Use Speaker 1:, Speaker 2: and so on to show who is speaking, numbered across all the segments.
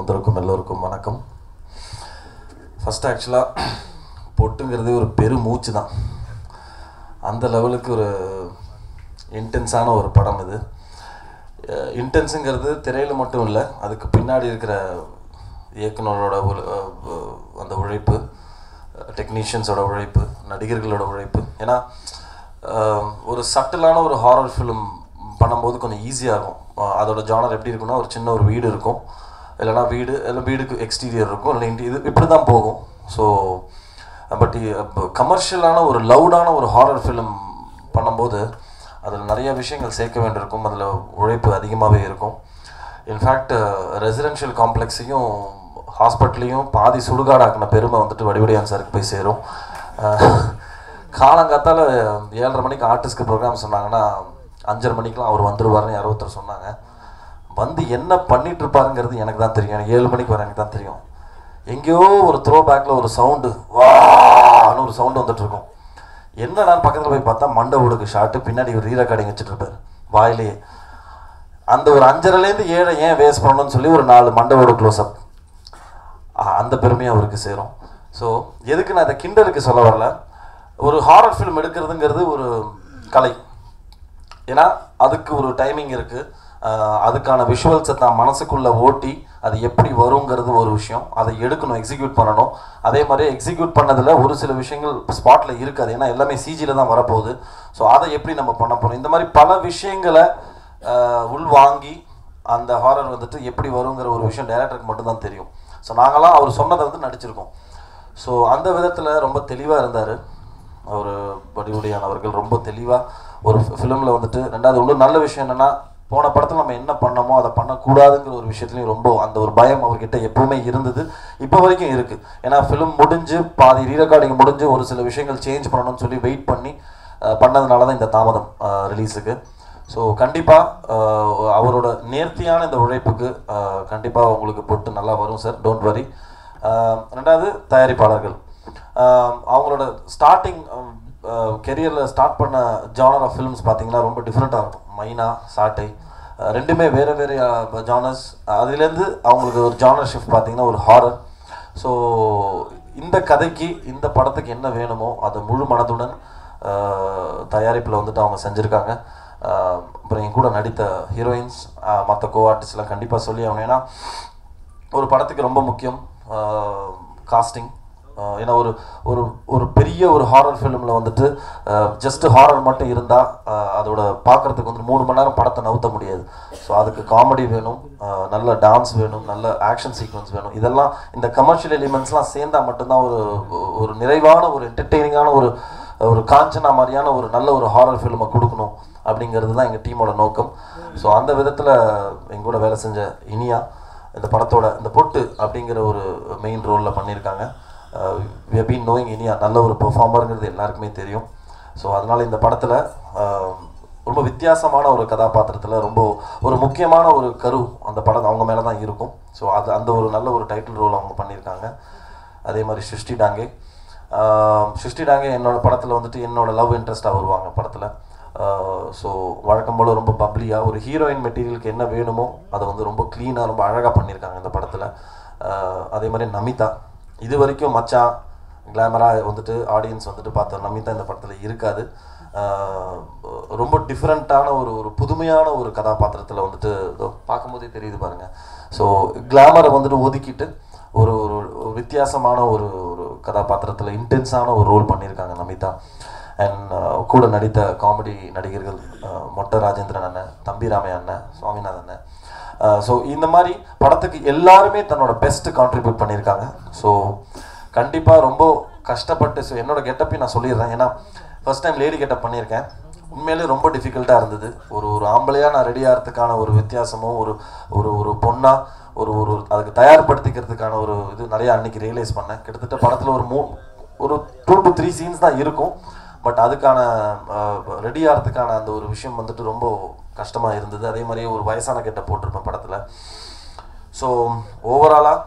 Speaker 1: வந்திருக்கும் எல்லோருக்கும் வணக்கம் ஃபஸ்ட் ஆக்சுவலாக பொட்டுங்கிறது ஒரு பெரு மூச்சு தான் அந்த லெவலுக்கு ஒரு இன்டென்ஸான ஒரு படம் இது இன்டென்ஸுங்கிறது திரையில் மட்டும் இல்லை அதுக்கு பின்னாடி இருக்கிற இயக்குனரோட ஒரு அஹ், அந்த உழைப்பு டெக்னீஷியன்ஸோட உழைப்பு நடிகர்களோட உழைப்பு ஏன்னா அஹ், ஒரு சட்டிலான ஒரு ஹாரர் ஃபிலிம் பண்ணும்போது கொஞ்சம் ஈஸியாக இருக்கும் அஹ், அதோட ஜானர் எப்படி இருக்குன்னா ஒரு சின்ன ஒரு வீடு இருக்கும் இல்லைனா வீடு இல்லை வீடுக்கு எக்ஸ்டீரியர் இருக்கும் இல்லை இன்டி இது இப்படி தான் போகும் ஸோ பட் கமர்ஷியலான ஒரு லவுடான ஒரு ஹாரர் ஃபிலிம் பண்ணும்போது அதில் நிறைய விஷயங்கள் சேர்க்க வேண்டியிருக்கும் அதில் உழைப்பு அதிகமாகவே இருக்கும் இன்ஃபேக்ட் ரெசிடென்ஷியல் காம்ப்ளெக்ஸையும் ஹாஸ்பிட்டலையும் பாதி சுடுகாடாக்கின பெருமை வந்துட்டு வடிவடியான் சாருக்கு போய் சேரும் அஹ், காலங்காத்தால ஏழரை மணிக்கு ஆர்டிஸ்ட்க்கு ப்ரோக்ராம் சொன்னாங்கன்னா அஞ்சரை மணிக்கெலாம் அவர் வந்துருவாருன்னு யாரோ ஒருத்தர் சொன்னாங்க வந்து என்ன பண்ணிட்டு இருப்பாருங்கிறது எனக்கு தான் தெரியும் எனக்கு ஏழு மணிக்கு வர எனக்கு தான் தெரியும் எங்கேயோ ஒரு த்ரோ பேக்ல ஒரு சவுண்டு வான்னு ஒரு சவுண்டு வந்துட்டு இருக்கும் என்னடான்னு பக்கத்தில் போய் பார்த்தா மண்டை உடுக்கு ஷாட்டு பின்னாடி ஒரு ரீ ரெக்கார்டிங் வச்சுட்டு இருப்பாரு வாயிலேயே அந்த ஒரு அஞ்சரைலேருந்து ஏழை ஏன் வேஸ்ட் பண்ணணும்னு சொல்லி ஒரு நாலு மண்டவோட க்ளோஸ்அப் அந்த பெருமையும் அவருக்கு சேரும் ஸோ எதுக்கு நான் இதை கிண்டருக்கு சொல்ல வரல ஒரு ஹாரர் ஃபிலிம் எடுக்கிறதுங்கிறது ஒரு கலை ஏன்னா அதுக்கு ஒரு டைமிங் இருக்கு ஆஹ் அதுக்கான விஷுவல்ஸை தான் மனசுக்குள்ள ஓட்டி அது எப்படி வருங்கிறது ஒரு விஷயம் அதை எடுக்கணும் எக்ஸிக்யூட் பண்ணணும் அதே மாதிரி எக்ஸிக்யூட் பண்ணதில் ஒரு சில விஷயங்கள் ஸ்பாட்ல இருக்காது ஏன்னா எல்லாமே சிஜியில் தான் வரப்போகுது ஸோ அதை எப்படி நம்ம பண்ண போகிறோம் இந்த மாதிரி பல விஷயங்களை ஆஹ் உள்வாங்கி அந்த ஹாரர் வந்துட்டு எப்படி வருங்கிற ஒரு விஷயம் டைரக்டருக்கு மட்டும்தான் தெரியும் ஸோ நாங்களாம் அவர் சொன்னதை வந்து நடிச்சிருக்கோம் ஸோ அந்த விதத்தில் ரொம்ப தெளிவாக இருந்தார் அவர் வடிவுடையான் அவர்கள் ரொம்ப தெளிவாக ஒரு ஃபிலிமில் வந்துட்டு ரெண்டாவது இன்னும் நல்ல விஷயம் என்னென்னா போன படத்தில் நம்ம என்ன பண்ணோமோ அதை பண்ணக்கூடாதுங்கிற ஒரு விஷயத்துலையும் ரொம்ப அந்த ஒரு பயம் அவர்கிட்ட எப்பவுமே இருந்தது இப்போ வரைக்கும் இருக்குது ஏன்னா ஃபிலிம் முடிஞ்சு பாதி ரீரெக்கார்டிங் முடிஞ்சு ஒரு சில விஷயங்கள் சேஞ்ச் பண்ணணும்னு சொல்லி வெயிட் பண்ணி அஹ், பண்ணதுனால தான் இந்த தாமதம் ரிலீஸுக்கு ஸோ கண்டிப்பாக அவரோட நேர்த்தியான இந்த உழைப்புக்கு கண்டிப்பாக உங்களுக்கு பொட்டு நல்லா வரும் சார் டோன்ட் வரி ரெண்டாவது தயாரிப்பாளர்கள் ஆஹ் அவங்களோட ஸ்டார்டிங் கெரியரில் ஸ்டார்ட் பண்ண ஜானர் ஆஃப் ஃபிலிம்ஸ் பார்த்தீங்கன்னா ரொம்ப டிஃப்ரெண்ட்டாக இருக்கும் மைனா சாட்டை ஆஹ் ரெண்டுமே வேறு வேறு ஜானர்ஸ் அதுலேருந்து அவங்களுக்கு ஒரு ஜானர் ஷிஃப்ட் பார்த்தீங்கன்னா ஒரு ஹாரர் ஸோ இந்த கதைக்கு இந்த படத்துக்கு என்ன வேணுமோ அதை முழு மனதுடன் தயாரிப்பில் வந்துட்டு அவங்க செஞ்சுருக்காங்க ஆஹ் அப்புறம் என் கூட நடித்த ஹீரோயின்ஸ் மற்ற கோ ஆர்டிஸ்ட்லாம் கண்டிப்பாக சொல்லி ஆகணும் ஏன்னா ஒரு படத்துக்கு ரொம்ப முக்கியம் காஸ்டிங் ஏன்னா ஒரு ஒரு ஒரு பெரிய ஒரு ஹாரர் ஃபிலிமில் வந்துட்டு ஜஸ்ட் ஹாரர் மட்டும் இருந்தால் அதோட பார்க்குறதுக்கு வந்து மூணு மணி நேரம் படத்தை நவுத்த முடியாது ஸோ அதுக்கு காமெடி வேணும் ஆஹ் நல்ல டான்ஸ் வேணும் நல்ல ஆக்ஷன் சீக்வன்ஸ் வேணும் இதெல்லாம் இந்த கமர்ஷியல் எலிமெண்ட்ஸ்லாம் சேர்ந்தா மட்டும்தான் ஒரு ஒரு நிறைவான ஒரு என்டர்டெய்னிங்கான ஒரு ஒரு காஞ்சனா மாதிரியான ஒரு நல்ல ஒரு ஹாரர் ஃபிலிமை கொடுக்கணும் அப்படிங்கிறது தான் எங்கள் டீமோட நோக்கம் ஸோ அந்த விதத்தில் எங்கூட வேலை செஞ்ச இனியா இந்த படத்தோட இந்த பொட்டு அப்படிங்கிற ஒரு மெயின் ரோலில் பண்ணியிருக்காங்க வி பீன் நோயிங் இனியா நல்ல ஒரு பெர்ஃபார்மருங்கிறது எல்லாருக்குமே தெரியும் ஸோ அதனால் இந்த படத்தில் ரொம்ப வித்தியாசமான ஒரு கதாபாத்திரத்தில் ரொம்ப ஒரு முக்கியமான ஒரு கரு அந்த படம் அவங்க மேலே தான் இருக்கும் ஸோ அது அந்த ஒரு நல்ல ஒரு டைட்டில் ரோல் அவங்க பண்ணியிருக்காங்க அதே மாதிரி சிருஷ்டி டாங்கே ஆஹ் சிருஷ்டி டாங்கே என்னோட படத்தில் வந்துட்டு என்னோட லவ் இன்ட்ரெஸ்ட்டாக வருவாங்க படத்தில் ஸோ வழக்கம் போல் ரொம்ப பப்ளியாக ஒரு ஹீரோயின் மெட்டீரியலுக்கு என்ன வேணுமோ அதை வந்து ரொம்ப க்ளீனாக ரொம்ப அழகாக பண்ணியிருக்காங்க இந்த படத்தில் அதே மாதிரி நமிதா இது வரைக்கும் மச்சான் கிளாமராக வந்துட்டு ஆடியன்ஸ் வந்துட்டு பார்த்த நமிதா இந்த படத்தில் இருக்காது ஆஹ் ரொம்ப டிஃப்ரெண்ட்டான ஒரு ஒரு புதுமையான ஒரு கதாபாத்திரத்தில் வந்துட்டு இதோ பார்க்கும்போதே தெரியுது பாருங்கள் ஸோ கிளாமரை வந்துட்டு ஒதுக்கிட்டு ஒரு ஒரு ஒரு வித்தியாசமான ஒரு ஒரு கதாபாத்திரத்தில் இன்டென்ஸான ஒரு ரோல் பண்ணியிருக்காங்க நமிதா அண்ட் கூட நடித்த காமெடி நடிகர்கள் அஹ், மொட்டை ராஜேந்திரன் அண்ணன் தம்பி ராமையா அண்ணன் சுவாமிநாதன் அண்ணன் ஸோ இந்த மாதிரி படத்துக்கு எல்லாருமே தன்னோட பெஸ்ட் கான்ட்ரிபியூட் பண்ணியிருக்காங்க ஸோ கண்டிப்பாக ரொம்ப கஷ்டப்பட்டு ஸோ என்னோட கெட்டப்பையும் நான் சொல்லிடுறேன் ஏன்னா ஃபர்ஸ்ட் டைம் லேடி கெட்டப் பண்ணியிருக்கேன் உண்மையிலே ரொம்ப டிஃபிகல்ட்டாக இருந்தது ஒரு ஒரு ஆம்பளையாக நான் ரெடி ஆகிறதுக்கான ஒரு வித்தியாசமும் ஒரு ஒரு ஒரு பொண்ணாக ஒரு ஒரு அதுக்கு தயார்படுத்திக்கிறதுக்கான ஒரு இது நிறைய அன்னைக்கு ரியலைஸ் பண்ணேன் கிட்டத்தட்ட படத்தில் ஒரு மூ ஒரு டூ டு த்ரீ சீன்ஸ் தான் இருக்கும் பட் அதுக்கான ரெடி ஆகிறதுக்கான அந்த ஒரு விஷயம் வந்துட்டு ரொம்ப கஷ்டமாக இருந்தது அதே மாதிரியே ஒரு வயசான கெட்ட போட்டிருப்பேன் படத்தில் ஸோ ஓவராலாக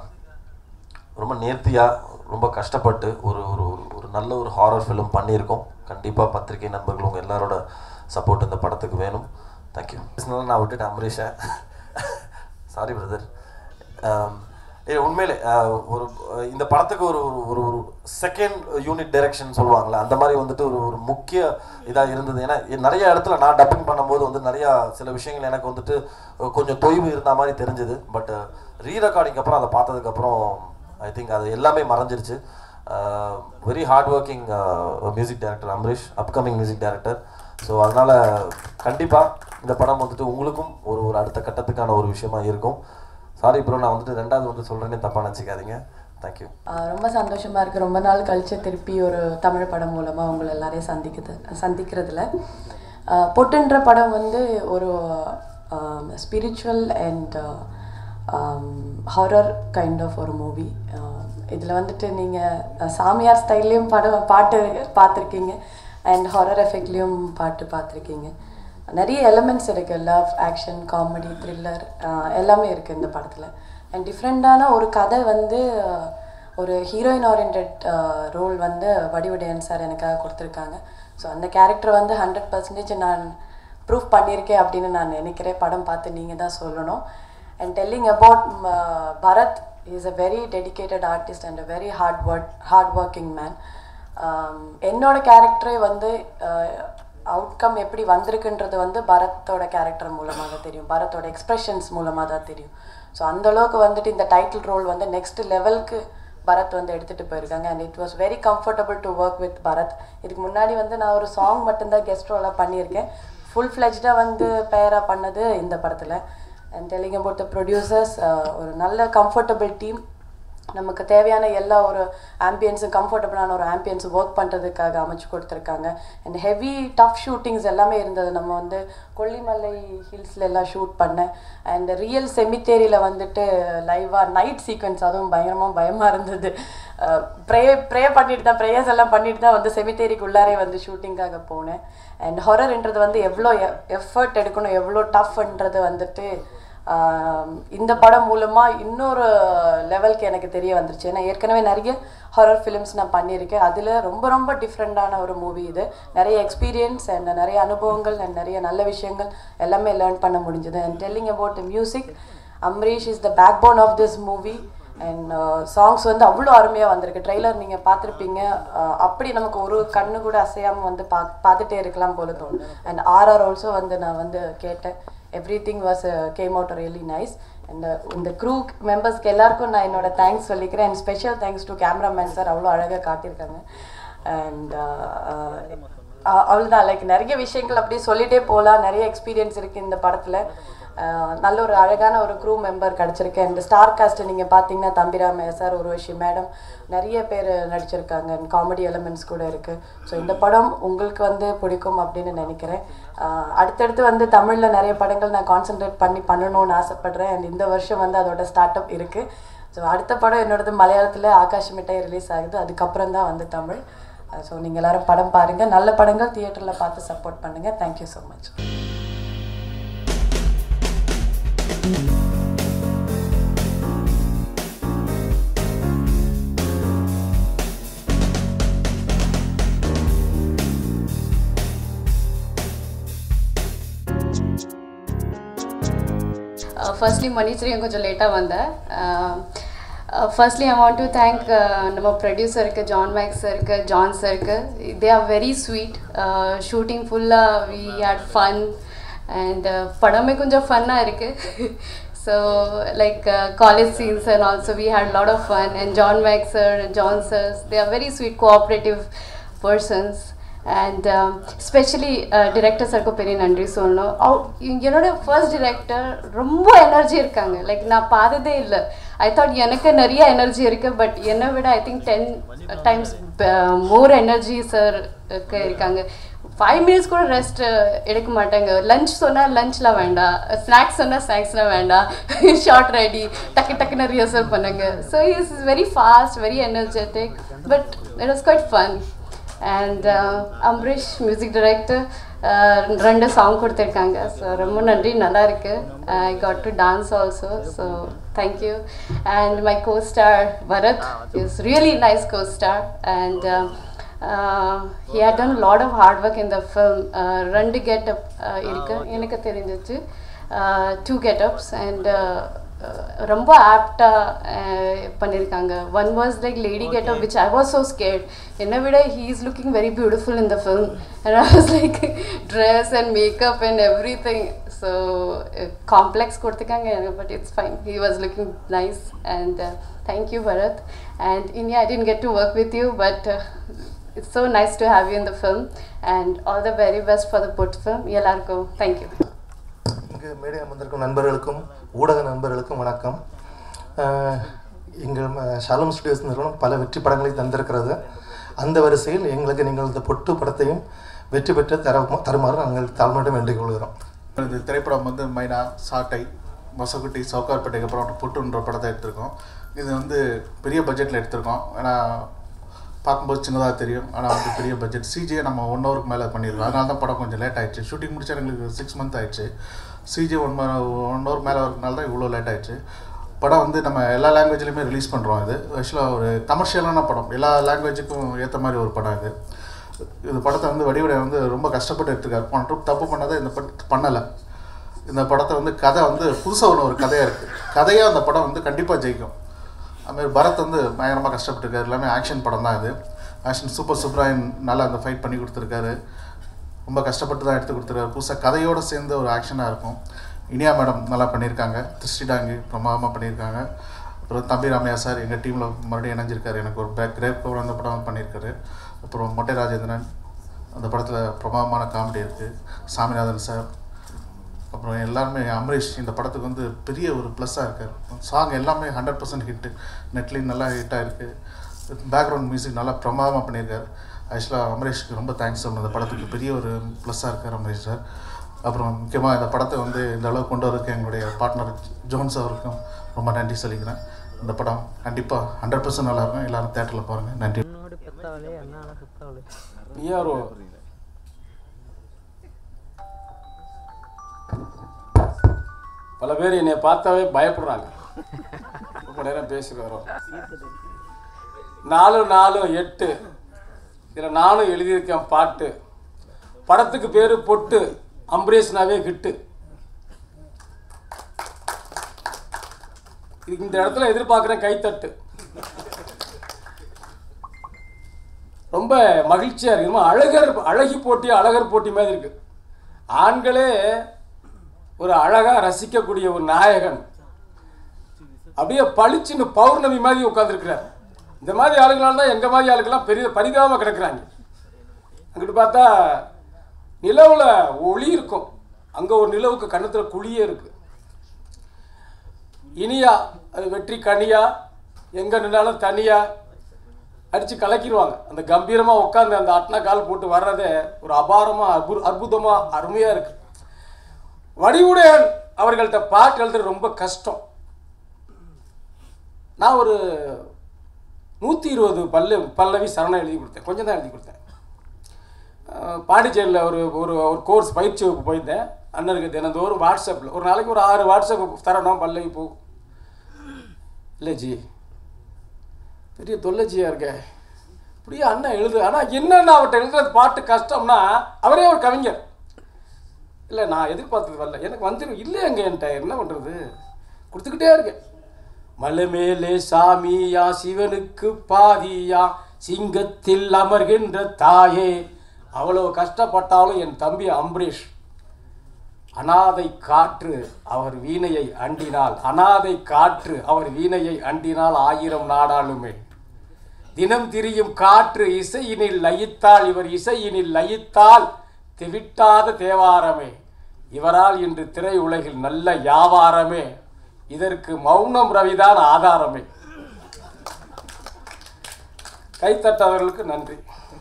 Speaker 1: ரொம்ப நேர்த்தியாக ரொம்ப கஷ்டப்பட்டு ஒரு ஒரு ஒரு ஒரு நல்ல ஒரு ஹாரர் ஃபிலிம் பண்ணியிருக்கோம் கண்டிப்பாக பத்திரிகை நண்பர்கள் உங்கள் எல்லாரோட சப்போர்ட் இந்த படத்துக்கு வேணும் தேங்க்யூ நான் விட்டுட்டேன் அமரீஷை சாரி பிரதர் ஏ உண்மையிலே அஹ், ஒரு அஹ், இந்த படத்துக்கு ஒரு ஒரு- ஒரு ஒரு செகண்ட் யூனிட் டைரக்ஷன் சொல்லுவாங்கல்ல அந்த மாதிரி வந்துட்டு ஒரு ஒரு முக்கிய இதாக இருந்தது ஏன்னா எ- நிறைய இடத்துல நான் டப்பிங் பண்ணும்போது வந்து நிறையா சில விஷயங்கள் எனக்கு வந்துட்டு அஹ், கொஞ்சம் தொய்வு இருந்த மாதிரி தெரிஞ்சது பட் ரீ ரெக்கார்டிங் அப்புறம் அதை பார்த்ததுக்கப்புறம் ஐ திங்க் அது எல்லாமே மறைஞ்சிருச்சு very hard working music director Amrish upcoming music director so அதனால் கண்டிப்பாக இந்த படம் வந்துட்டு உங்களுக்கும் ஒரு ஒரு அடுத்த கட்டத்துக்கான ஒரு விஷயமா இருக்கும் சாரி ப்ரோ நான் வந்துட்டு ரெண்டாவது வந்து சொல்கிறேனே தப்பாக நினச்சிக்காதீங்க தேங்க்யூ
Speaker 2: ஆஹ் ரொம்ப சந்தோஷமா இருக்கு ரொம்ப நாள் கழிச்சு திருப்பி ஒரு தமிழ் படம் மூலமா உங்களை எல்லாரையும் சந்திக்குது சந்திக்கிறதுல ஆஹ் பொட்டுன்ற படம் வந்து ஒரு spiritual and horror kind of ஒரு மூவி இதில் வந்துட்டு நீங்கள் சாமியார் ஸ்டைல்லையும் படம் பாட்டு பார்த்துருக்கீங்க அண்ட் ஹாரர் எஃபெக்ட்லேயும் பாட்டு பார்த்துருக்கீங்க நிறைய எலமெண்ட்ஸ் இருக்குது லவ் ஆக்ஷன் காமெடி த்ரில்லர் எல்லாமே இருக்குது இந்த படத்தில் அண்ட் டிஃப்ரெண்ட்டான ஒரு கதை வந்து ஆஹ், ஒரு ஹீரோயின் ஓரியன்ட் ரோல் வந்து வடிவடையன் சார் எனக்காக கொடுத்துருக்காங்க ஸோ அந்த கேரக்டர் வந்து ஹண்ட்ரட் பர்சன்டேஜ் நான் ப்ரூஃப் பண்ணியிருக்கேன் அப்படின்னு நான் நினைக்கிறேன் படம் பார்த்து நீங்கள் தான் சொல்லணும் and telling about Bharath is a very dedicated artist and a very hard work hard working man என்னோட கேரக்டரே வந்து அவுட்கம் எப்படி வந்திருக்குன்றது வந்து பரத்தோட கேரக்டர் மூலமாக தான் தெரியும் பரத்தோட எக்ஸ்பிரஷன்ஸ் மூலமாக தான் தெரியும் ஸோ அந்த அளவுக்கு வந்துட்டு இந்த டைட்டில் ரோல் வந்து நெக்ஸ்ட் லெவலுக்கு பரத் வந்து எடுத்துகிட்டு போயிருக்காங்க and it was very comfortable to work with Bharath இதுக்கு முன்னாடி வந்து நான் ஒரு சாங் மட்டும்தான் கெஸ்ட் ரோலாக பண்ணியிருக்கேன் ஃபுல் ஃப்ளெஜ்டாக வந்து பேராக பண்ணது இந்த படத்தில் and telling about the producers ஒரு நல்ல கம்ஃபர்டபுள் டீம் நமக்கு தேவையான எல்லா ஒரு ஆம்பியன்ஸும் கம்ஃபர்டபுளான ஒரு ஆம்பியன்ஸ் ஒர்க் பண்ணுறதுக்காக அமைச்சு கொடுத்துருக்காங்க அண்ட் ஹெவி டஃப் ஷூட்டிங்ஸ் எல்லாமே இருந்தது நம்ம வந்து கொல்லிமலை ஹில்ஸில் எல்லாம் ஷூட் பண்ணேன் அண்ட் ரியல் செமித்தேரியில் வந்துட்டு லைவாக நைட் சீக்வன்ஸ் அதுவும் பயங்கரமாக பயமாக இருந்தது ப்ரே ப்ரே பண்ணிட்டு தான் ப்ரேயர்ஸ் எல்லாம் பண்ணிட்டு தான் வந்து செமித்தேரிக்குள்ளாரே வந்து ஷூட்டிங்காக போனேன் அண்ட் ஹொரர்ன்றது வந்து எவ்வளோ எஃபர்ட் எடுக்கணும் எவ்வளோ டஃப்ன்றது வந்துட்டு ஆஹ் இந்த படம் மூலமாக இன்னொரு லெவலுக்கு எனக்கு தெரிய வந்துருச்சு ஏன்னா ஏற்கனவே நிறைய ஹாரர் ஃபிலிம்ஸ் நான் பண்ணியிருக்கேன் அதில் ரொம்ப ரொம்ப டிஃப்ரெண்ட்டான ஒரு மூவி இது நிறைய எக்ஸ்பீரியன்ஸ் அண்ட் நிறைய அனுபவங்கள் அண்ட் நிறைய நல்ல விஷயங்கள் எல்லாமே லேர்ன் பண்ண முடிஞ்சது and telling about the music Amrish is the backbone of this movie and songs வந்து அவ்வளோ அருமையாக வந்திருக்கு ட்ரெய்லர் நீங்கள் பார்த்துருப்பீங்க அஹ் அப்படி நமக்கு ஒரு கண்ணு கூட அசையாமல் வந்து பா பார்த்துட்டே இருக்கலாம் போல தோணும் அண்ட் ஆர்ஆர் ஆல்சோ வந்து நான் வந்து கேட்டேன் everything was came out really nice and இந்த க்ரூ மெம்பர்ஸ்க்கு எல்லாருக்கும் நான் என்னோட தேங்க்ஸ் சொல்லிக்கிறேன் and special thanks to cameraman sir அவ்வளோ அழகாக காட்டியிருக்காங்க அண்ட் அவ்வளோதான் லைக் நிறைய விஷயங்கள் அப்படியே சொல்லிட்டே போகலாம் நிறைய எக்ஸ்பீரியன்ஸ் இருக்குது இந்த படத்தில் ஆஹ் நல்ல ஒரு அழகான ஒரு க்ரூ மெம்பர் கிடச்சிருக்கு அண்ட் ஸ்டார் காஸ்ட் நீங்கள் பார்த்தீங்கன்னா தம்பிராமையா சார் உருவஷி மேடம் நிறைய பேர் நடிச்சிருக்காங்க அண்ட் காமெடி எலமெண்ட்ஸ் கூட இருக்குது ஸோ இந்த படம் உங்களுக்கு வந்து பிடிக்கும் அப்படின்னு நினைக்கிறேன் ஆஹ் அடுத்தடுத்து வந்து தமிழில் நிறைய படங்கள் நான் கான்சென்ட்ரேட் பண்ணி பண்ணணும்னு ஆசைப்பட்றேன் அண்ட் இந்த வருஷம் வந்து அதோட ஸ்டார்ட் அப் இருக்குது ஸோ அடுத்த படம் என்னோடது மலையாளத்தில் ஆகாஷ் மிட்டாய் ரிலீஸ் ஆகுது அதுக்கப்புறம் தான் வந்து தமிழ் ஸோ நீங்கள் எல்லாரும் படம் பாருங்கள் நல்ல படங்கள் தியேட்டரில் பார்த்து சப்போர்ட் பண்ணுங்கள் தேங்க்யூ ஸோ மச்
Speaker 3: ஃபர்ஸ்ட்லி மணிஸ்ரீயும் கொஞ்சம் லேட்டாக வந்தேன் firstly I want to thank நம்ம ப்ரொடியூசருக்கு ஜான் மேக்ஸ் இருக்கு ஜான் சருக்கு they are very sweet shooting ஃபுல்லாக வி ஹேட் ஃபன் அண்ட் படமே கொஞ்சம் ஃபன்னாக இருக்குது so like college scenes and also we had lot of fun and John Max sir John sirs they are very sweet cooperative persons and specially director சாருக்கு பெரிய நன்றி சொல்லணும் அவ் என்னோட ஃபர்ஸ்ட் டிரெக்டர் ரொம்ப எனர்ஜி இருக்காங்க லைக் நான் பார்த்ததே இல்லை ஐ தாட் எனக்கு நிறைய எனர்ஜி இருக்குது பட் என்னை விட I think ten times more energy sir இருக்காங்க ஃபைவ் மினிட்ஸ் கூட ரெஸ்ட் எடுக்க மாட்டாங்க லஞ்ச் சொன்னால் லஞ்ச்லாம் வேண்டாம் ஸ்நாக்ஸ் சொன்னால் ஸ்நாக்ஸ்லாம் வேண்டாம் ஷார்ட் ரெடி டக்கு டக்குன்னு ரிஹர்சல் பண்ணுங்க so is is very fast very energetic but it was quite fun and Amrish music director ரெண்டு சாங் கொடுத்துருக்காங்க ஸோ ரொம்ப நன்றி நல்லா இருக்கு I got to dance also so thank you and my costar Bharath is really nice costar and he had done lot of hard work இந்த film ரெண்டு getup இருக்கு எனக்கு தெரிஞ்சிச்சு டூ கெட்டப்ஸ் அண்ட் ரொம்ப ஆப்டாக பண்ணியிருக்காங்க one was like lady get getup which I was so scared என்னை விட he is looking very beautiful in the film and I was like dress and makeup and everything so complex கொடுத்துருக்காங்க but it's fine he was looking nice and thank you Bharath and இனி I didn't get to work with you but it's so nice to have you in the film and all the very best for the put film எல்லாருக்கும் thank you
Speaker 4: இங்கு மேடை அமர்ந்திருக்கும் நண்பர்களுக்கும் ஊடக நண்பர்களுக்கும் வணக்கம் அஹ், எங்கள் ம- ஷாலம் ஸ்டுடியோஸ் நிறுவனம் பல வெற்றி படங்களை தந்திருக்கிறது அந்த வரிசையில் எங்களுக்கு நீங்கள் இந்த பொட்டு படத்தையும் வெற்றி பெற்று தர தருமாறு நாங்கள் தாழ்மையிடம் வேண்டிக் கொள்கிறோம்
Speaker 5: இந்த திரைப்படம் வந்து மைனா சாட்டை மொசக்குட்டி சவுக்கார்பேட்டைக்கு அப்புறம் புட்டுன்ற படத்தை எடுத்திருக்கோம் இது வந்து பெரிய பட்ஜெட்டில் எடுத்திருக்கோம் ஏன்னா பார்க்கும்போது சின்னதாக தெரியும் ஆனால் வந்து பெரிய பட்ஜெட் சிஜியை நம்ம ஒன் ஹவருக்கு மேலே பண்ணியிருக்கோம் அதனால தான் படம் கொஞ்சம் லேட் ஆயிடுச்சு ஷூட்டிங் முடிச்சா எங்களுக்கு சிக்ஸ் மந்த் ஆயிடுச்சு சிஜி ஒன் ஒன் ஹவர் மேலே வரதுனால தான் இவ்வளோ லேட் ஆயிடுச்சு படம் வந்து நம்ம எல்லா லாங்குவேஜ்லையுமே ரிலீஸ் பண்ணுறோம் இது ஆக்சுவலாக ஒரு கமர்ஷியலான படம் எல்லா லாங்குவேஜுக்கும் ஏற்ற மாதிரி ஒரு படம் இது இது படத்தை வந்து வடிவுடை வந்து ரொம்ப கஷ்டப்பட்டு எடுத்துருக்காரு போன ட்ரிப் தப்பு பண்ணதை இந்த படத்தை பண்ணலை இந்த படத்தை வந்து கதை வந்து புதுசாக ஒன்று ஒரு கதையாக இருக்குது கதையாக அந்த படம் வந்து கண்டிப்பாக ஜெயிக்கும் அதுமாதிரி பரத் வந்து பயங்கரமாக கஷ்டப்பட்டுருக்காரு எல்லாமே ஆக்ஷன் படம் தான் இது ஆக்ஷன் சூப்பர் சுப்ராயன் நல்லா அந்த ஃபைட் பண்ணி கொடுத்துருக்காரு ரொம்ப கஷ்டப்பட்டு தான் எடுத்து கொடுத்துருக்காரு புதுசாக கதையோடு சேர்ந்த ஒரு ஆக்ஷனாக இருக்கும் இனியா மேடம் நல்லா பண்ணியிருக்காங்க திருஷ்டிடாங்கி பிரமாதமாக பண்ணியிருக்காங்க அப்புறம் தம்பி ராமையா சார் எங்கள் டீமில் மறுபடியும் இணைஞ்சிருக்காரு எனக்கு ஒரு பேக் கிரேப் கவர் அந்த படம் பண்ணியிருக்காரு அப்புறம் மொட்டை ராஜேந்திரன் அந்த படத்தில் பிரமாதமான காமெடி இருக்குது சாமிநாதன் சார் அப்புறம் எல்லாருமே அமரீஷ் இந்த படத்துக்கு வந்து பெரிய ஒரு ப்ளஸ்ஸாக இருக்கார் சாங் எல்லாமே ஹண்ட்ரட் பர்சன்ட் ஹிட்டு நெட்லையும் நல்லா ஹிட்டாக இருக்குது பேக்ரவுண்ட் மியூசிக் நல்லா பிரமாதமாக பண்ணியிருக்காரு ஆக்சுவலாக அமரீஷ்க்கு ரொம்ப தேங்க்ஸ் சொல்லணும் இந்த படத்துக்கு பெரிய ஒரு ப்ளஸ்ஸாக இருக்கார் அமரீஷ் சார் அப்புறம் முக்கியமாக இந்த படத்தை வந்து இந்த அளவு கொண்டு வரதுக்கு எங்களுடைய பார்ட்னர் ஜோன்ஸ் அவருக்கும் ரொம்ப நன்றி சொல்லிக்கிறேன் இந்த படம் கண்டிப்பாக ஹண்ட்ரட் பர்சன்ட் நல்லாயிருக்கும் எல்லாரும் தேட்டரில் பாருங்கள் நன்றி
Speaker 6: பிஆர்ஓ பல பேர் என்னை பார்த்தாவே பயப்படுறாங்க ரொம்ப நேரம் பேசிட்டு வரோம் நாலு நாலு எட்டு இதில் நானும் எழுதியிருக்கேன் பாட்டு படத்துக்கு பேர் பொட்டு அம்பரீஷ்னாவே கிட்டு இது இந்த இடத்துல எதிர்பார்க்குறேன் கைத்தட்டு ரொம்ப மகிழ்ச்சியாக இருக்கு ரொம்ப அழகர் அழகி போட்டி அழகர் போட்டி மாதிரி இருக்கு ஆண்களே ஒரு அழகாக ரசிக்கக்கூடிய ஒரு நாயகன் அப்படியே பளிச்சுன்னு பௌர்ணமி மாதிரி உட்காந்துருக்கிறார் இந்த மாதிரி ஆளுங்களால தான் எங்கள் மாதிரி ஆளுங்கெல்லாம் பெரிய பரிதாபமாக கிடக்குறாங்க அங்கிட்டு பார்த்தா நிலவில் ஒளி இருக்கும் அங்கே ஒரு நிலவுக்கு கன்னத்தில் குழியே இருக்கு இனியா அது வெற்றி கனியா எங்கே நின்னாலும் தனியா அடித்து கலக்கிடுவாங்க அந்த கம்பீரமாக உட்காந்து அந்த அட்னா கால் போட்டு வர்றதே ஒரு அபாரமாக அற்பு அற்புதமாக அருமையாக இருக்கு வடிவுடையன் அவர்கள்ட்ட பாட்டு எழுதுறது ரொம்ப கஷ்டம் நான் ஒரு நூற்றி இருபது பல்லு பல்லவி சரணம் எழுதி கொடுத்தேன் கொஞ்சம் தான் எழுதி கொடுத்தேன் அஹ் பாண்டிச்சேரியில் ஒரு ஒரு ஒரு கோர்ஸ் பயிற்சி வகுப்பு போயிருந்தேன் அண்ணனுக்கு தினந்தோறும் வாட்ஸ்அப்பில் ஒரு நாளைக்கு ஒரு ஆறு வாட்ஸ்அப் தரணும் பல்லவி போகும் இல்லை ஜி பெரிய தொல்லஜியா இருக்க இப்படியே அண்ணன் எழுது ஆனால் என்னென்ன அவர்கிட்ட எழுதுறது பாட்டு கஷ்டம்னா அவரே ஒரு கவிஞர் இல்லை நான் எதிர்பார்த்தது வரல எனக்கு வந்துடும் இல்லை எங்க என்கிட்ட என்ன பண்ணுறது கொடுத்துக்கிட்டே இருக்கேன் மலை மேலே சாமியா சிவனுக்கு பாதியா சிங்கத்தில் அமர்கின்ற தாயே அவ்வளோ கஷ்டப்பட்டாலும் என் தம்பி அம்பரீஷ் அனாதை காற்று அவர் வீணையை அண்டினால் அனாதை காற்று அவர் வீணையை அண்டினால் ஆயிரம் நாடாளுமே தினம் திரியும் காற்று இசையினில் லயித்தால் இவர் இசையினில் லயித்தால் தெவிட்டாத தேவாரமே இவரால் இன்று திரை உலகில் நல்ல வியாபாரமே இதற்கு மௌனம் ரவிதான் ஆதாரமே கைத்தட்டவர்களுக்கு நன்றி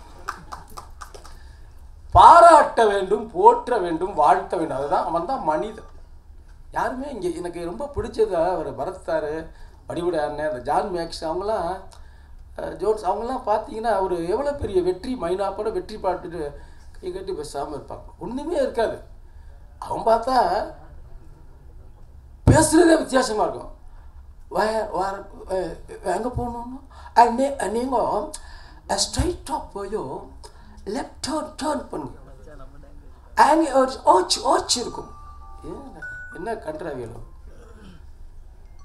Speaker 6: பாராட்ட வேண்டும் போற்ற வேண்டும் வாழ்த்த வேண்டும் அதுதான் அவன் தான் மனிதன் யாருமே இங்கே எனக்கு ரொம்ப பிடிச்சது அவர் பரத் சார் வடிவுடை அண்ணன் அந்த ஜான் மேக்ஸ் அவங்களாம் அஹ், ஜோன்ஸ் அவங்களாம் பார்த்தீங்கன்னா ஒரு எவ்வளோ பெரிய வெற்றி மைனாப்போட வெற்றி பாட்டுட்டு கை கட்டி பேசாமல் இருப்பாங்க ஒன்றுமே இருக்காது அவன் பார்த்தா பேசுகிறதே வித்தியாசமாக இருக்கும் வேற வேற எங்கே போகணுன்னா அண்ணே நீங்கள் ஸ்ட்ரைட்டாக போயோ லெஃப்ட் டேர்ன் டேர்ன் பண்ணுங்க அங்கே ஒரு ஓச்சு ஓச்சு இருக்கும் ஏன் என்ன கன்றாவியலோ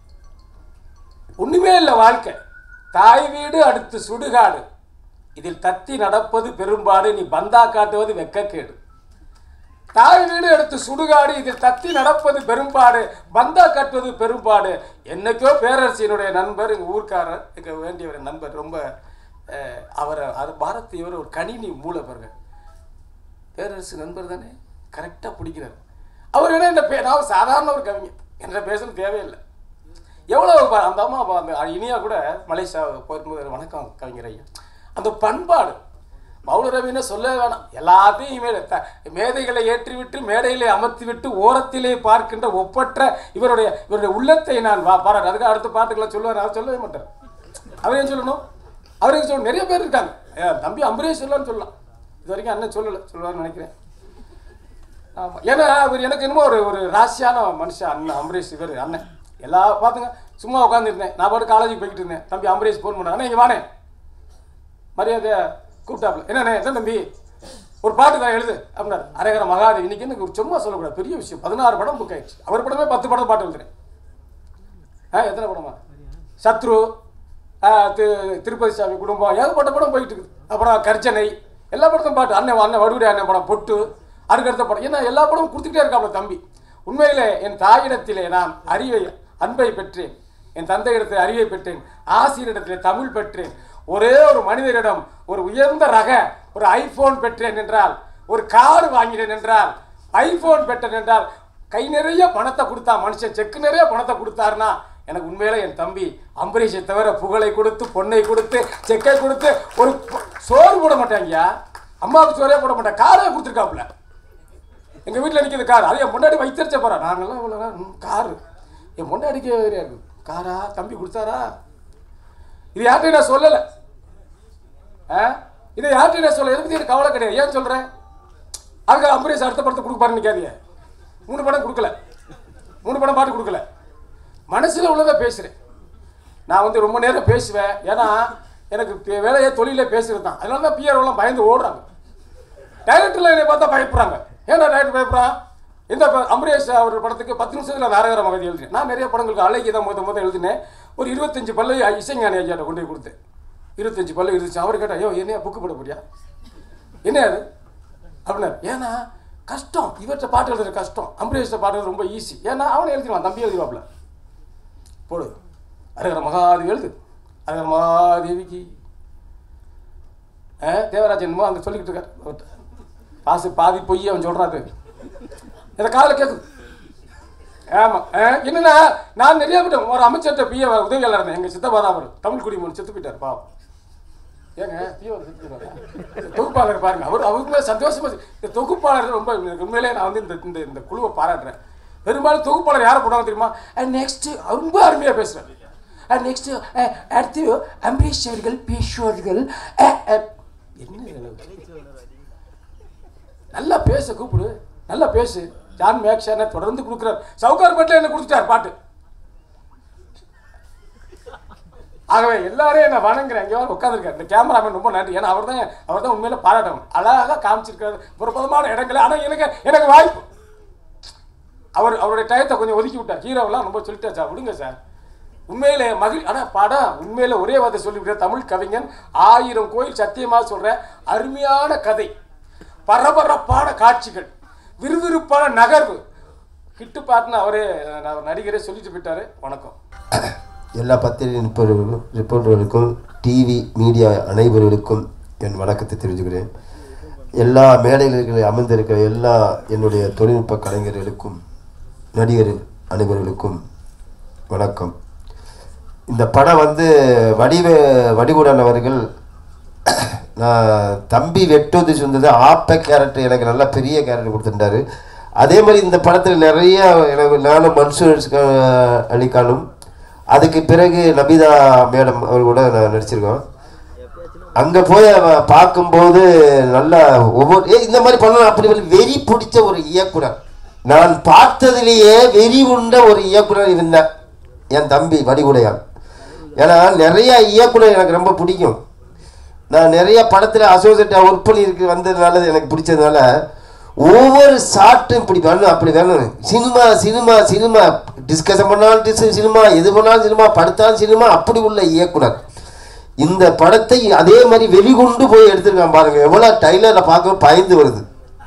Speaker 6: ஒண்ணுமே இல்லை வாழ்க்கை தாய் வீடு அடுத்து சுடுகாடு இதில் தத்தி நடப்பது பெரும்பாடு நீ பந்தா காட்டுவது வெக்கக்கேடு தாய் வீடு எடுத்து சுடுகாடு இதில் தத்தி நடப்பது பெரும்பாடு பந்தா கட்டுவது பெரும்பாடு என்னைக்கோ பேரரசியினுடைய நண்பர் எங்கள் ஊர்க்காரர் எங்கள் வேண்டியவர் நண்பர் ரொம்ப அஹ், அவரை அது பாரத் இவர் ஒரு கணினி மூளை பாருங்க பேரரசு நண்பர் தானே கரெக்டாக பிடிக்கிறார் அவர் என்ன இந்த பே நான் சாதாரண ஒரு கவிஞர் என்ற பேசணும் தேவையில்லை எவ்வளோ ப- அந்த அம்மா அப்ப அந்த இனியா கூட மலேசியா போயிருக்கும்போது வணக்கம் கவிஞர் ஐயா அந்த பண்பாடு மௌனரவின்னு சொல்ல வேணாம் எல்லாத்தையும் மேலே த மேதைகளை ஏற்றிவிட்டு மேடையிலே அமர்த்தி விட்டு ஓரத்திலே பார்க்கின்ற ஒப்பற்ற இவருடைய இவருடைய உள்ளத்தை நான் வா பாராட்டு அதுக்கு அடுத்த பாட்டுக்கெல்லாம் சொல்லுவார் அவர் சொல்லவே மாட்டார் அவர் ஏன் சொல்லணும் அவருக்கு சொல்ல நிறைய பேர் இருக்காங்க ஏன் தம்பி அம்பரேஷ் சொல்லலாம்னு சொல்லலாம் இது வரைக்கும் அண்ணன் சொல்லலை சொல்லுவார்னு நினைக்கிறேன் ஆமாம் ஏன்னா அவர் எனக்கு என்னமோ ஒரு ஒரு ராசியான மனுஷன் அண்ணன் அம்பரீஷ் இவர் அண்ணன் எல்லா பார்த்துங்க சும்மா உட்காந்துருந்தேன் நான் பாட்டு காலேஜுக்கு போய்கிட்டு இருந்தேன் தம்பி அம்பரீஷ் ஃபோன் பண்ண அண்ணா இங்கே வானே மரியாதையா கூப்பிட்டாப்புல என்னண்ணே என்ன தம்பி ஒரு பாட்டு தான் எழுது அப்படின்னாரு அரேகர மகாதேவ் இன்னைக்கு எனக்கு ஒரு சும்மா சொல்லக்கூடாது பெரிய விஷயம் பதினாறு படம் புக் ஆயிடுச்சு அவர் படமே பத்து படம் பாட்டு எழுதுறேன் ஆ எத்தனை படமா சத்ரு ஆ, தி- திருப்பதி சாமி குடும்பம் ஏகப்பட்ட படம் போயிட்டு இருக்குது அப்புறம் கர்ஜனை எல்லா படத்தும் பாட்டு அண்ணன் அண்ணன் வடுகுடி அண்ணன் படம் பொட்டு அதுக்கடுத்த படம் ஏன்னா எல்லா படமும் கொடுத்துக்கிட்டே இருக்காப்ல தம்பி உண்மையிலே என் தாயிடத்திலே நான் அறிவை அன்பை பெற்றேன் என் தந்தையிடத்தில் அறிவை பெற்றேன் ஆசிரியரிடத்திலே தமிழ் பெற்றேன் ஒரே ஒரு மனிதரிடம் ஒரு உயர்ந்த ரக ஒரு ஐபோன் பெற்றேன் என்றால் ஒரு கார் வாங்கினேன் என்றால் ஐபோன் பெற்றேன் என்றால் கை நிறைய பணத்தை கொடுத்தா மனுஷன் செக்கு நிறைய பணத்தை கொடுத்தாருன்னா எனக்கு உண்மையில என் தம்பி அம்பரீஷை தவிர புகழை கொடுத்து பொண்ணை கொடுத்து செக்கை கொடுத்து ஒரு ப- சோறு போட மாட்டாங்கய்யா அம்மாவுக்கு சோறே போட மாட்டேன் காரே கொடுத்துருக்காப்புல எங்கள் வீட்டில் நிற்கிது கார் அது என் முன்னாடி வைத்திருச்ச போகிறேன் நாங்கள்லாம் இவ்வளோ காரு என் முன்னாடிக்கு இருக்கு காரா தம்பி கொடுத்தாரா இது யார்கிட்டையும் நான் சொல்லலை ஆ இதை யார்கிட்டையும் நான் சொல்ல எதை பற்றி எனக்கு கவலை கிடையாது ஏன் சொல்கிறேன் அதுக்கு அம்பரீஷ் அடுத்த படத்தை கொடுப்பாருன்னு நிற்காதீங்க மூணு படம் கொடுக்கல மூணு படம் பாட்டு கொடுக்கல மனசில் உள்ளதை பேசுகிறேன் நான் வந்து ரொம்ப நேரம் பேசுவேன் ஏன்னா எனக்கு பே- வேலையே தொழிலே பேசுகிறது தான் அதனால தான் பிஆர்ஓலாம் பயந்து ஓடுறாங்க டைரக்டரில் என்னை பார்த்தா பயப்படுறாங்க ஏன்னா டைரக்டர் பயப்படுறான் இந்த ப- அம்பரீஷ் அவர் படத்துக்கு பத்து நிமிஷத்தில் நாரகர மகதி எழுதினேன் நான் நிறைய படங்களுக்கு அழகி தான் முத முத எழுதினேன் ஒரு இருபத்தஞ்சு பல்லு இசைஞானி ஐயாட்ட கொண்டு போய் கொடுத்தேன் இருபத்தஞ்சு பல்லு இருந்துச்சு அவர் கேட்டா ஐயோ என்னையா புக்கு போட போறியா என்ன அது அப்படின்னாரு ஏன்னா கஷ்டம் இவர்கிட்ட பாட்டு எழுதுற கஷ்டம் அம்பரீஷ்ட பாட்டு எழுதுறது ரொம்ப ஈஸி ஏன்னா அவனை எழுதிடுவான் தம்பி எழுதிவாப்ல போடு அரகர மகாதேவி எழுது அரகர மகாதேவிக்கு ஆ, தேவராஜன் என்னமோ அங்கே சொல்லிக்கிட்டு இருக்கார் அவர்ட்ட. பாசு பாதி பொய் அவன் சொல்றாரு இதை காதில் கேட்குது ஆமாம் என்னன்னா நான் நிறைய பேர் ஒரு அமைச்சர்கிட்ட பிஏ உதவியாளர் இருந்தேன் எங்கள் சித்தப்பா தான் அவர் தமிழ் குடிமகன் செத்து போயிட்டார் பாவம் ஏங்க பிஓ தொகுப்பாளர் பாருங்க அவர் அவருக்குமே சந்தோஷமா இருக்கு. இந்த தொகுப்பாளர் ரொம்ப எனக்கு உண்மையிலே நான் வந்து இந்த இந்த இந்த குழுவை பாராட்டுறேன் பெரும்பாலும் தொகுப்பாளர் யாரை போடுவாங்க தெரியுமா நெக்ஸ்ட் ரொம்ப அருமையாக பேசுகிறேன் நெக்ஸ்ட் அடுத்து அம்பரீஷ் அவர்கள் பேசுவார்கள் அஹ், அஹ். என்ன இது? நல்லா பேச கூப்பிடு நல்லா பேசு ஜான் மேக்ஷானை தொடர்ந்து கொடுக்குறாரு சவுகார் பட்டில் என்ன கொடுத்துட்டார் பாட்டு ஆகவே எல்லாரையும் நான் வணங்குறேன் எங்கேயோ உட்காந்துருக்காரு இந்த கேமராமேன் ரொம்ப நன்றி ஏன்னா அவர் தான் அவர் தான் உண்மையில பாராட்டணும் அழகாக காமிச்சிருக்காரு பிரபலமான இடங்கள் ஆனால் எனக்கு எனக்கு வாய்ப்பு அவர் அவருடைய டயத்தை கொஞ்சம் ஒதுக்கி விட்டார் ஹீரோவெல்லாம் ரொம்ப சொல்லிட்டா சார் விடுங்க சார் உண்மையிலே மகிழ் ஆனால் படம் உண்மையில ஒரே வார்த்தை சொல்லிவிட்டேன் தமிழ் கவிஞன் ஆயிரம் கோயில் சத்தியமாக சொல்கிறேன் அருமையான கதை பரபரப்பான காட்சிகள் விறுவிறுப்பான நகர்வு ஹிட்டு பாட்டுன்னு அவரே நான் நடிகரே சொல்லிட்டு போயிட்டாரு வணக்கம்
Speaker 7: எல்லா பத்திரிகை நிருபர்களுக்கும் ரிப்போர்ட்டர்களுக்கும் டிவி மீடியா அனைவர்களுக்கும் என் வணக்கத்தை தெரிவிச்சுக்கிறேன் எல்லா மேடைகளில் அமர்ந்திருக்கிற எல்லா என்னுடைய தொழில்நுட்ப கலைஞர்களுக்கும் நடிகர் அனைவர்களுக்கும் வணக்கம் இந்த படம் வந்து வடிவ வடிவுடன் அவர்கள் நான் தம்பி வெட்டுவது சொன்னது ஆப்ப கேரக்டர் எனக்கு நல்ல பெரிய கேரக்டர் கொடுத்துட்டாரு அதே மாதிரி இந்த படத்தில் நிறைய எனக்கு நானும் மன்சூர் அலிகானும் அதுக்கு பிறகு நபிதா மேடம் அவர் கூட நான் நடிச்சிருக்கோம் அங்கே போய் அவ- பார்க்கும்போது நல்லா ஒவ்வொரு ஏய், இந்த மாதிரி பண்ணலாம் அப்படி சொல்லி வெறி பிடிச்ச ஒரு இயக்குனர் நான் பார்த்ததிலேயே வெறி உண்ட ஒரு இயக்குனர் இருந்தார் என் தம்பி வடிவுடையான் ஏன்னா நிறைய இயக்குனர் எனக்கு ரொம்ப பிடிக்கும் நான் நிறைய படத்தில் அசோசியேட்டாக ஒர்க் பண்ணியிருக்கு வந்ததுனால எனக்கு பிடிச்சதுனால ஒவ்வொரு ஷாட்டும் இப்படி வரணும் அப்படி வரணும் சினிமா சினிமா சினிமா டிஸ்கஷன் பண்ணாலும் டிஸ் சினிமா எது பண்ணாலும் சினிமா படுத்தாலும் சினிமா அப்படி உள்ள இயக்குனர் இந்த படத்தை அதே மாதிரி வெளிகொண்டு போய் எடுத்திருக்கான் பாருங்க எவ்வளோ டைலரில் பார்க்க பயந்து வருது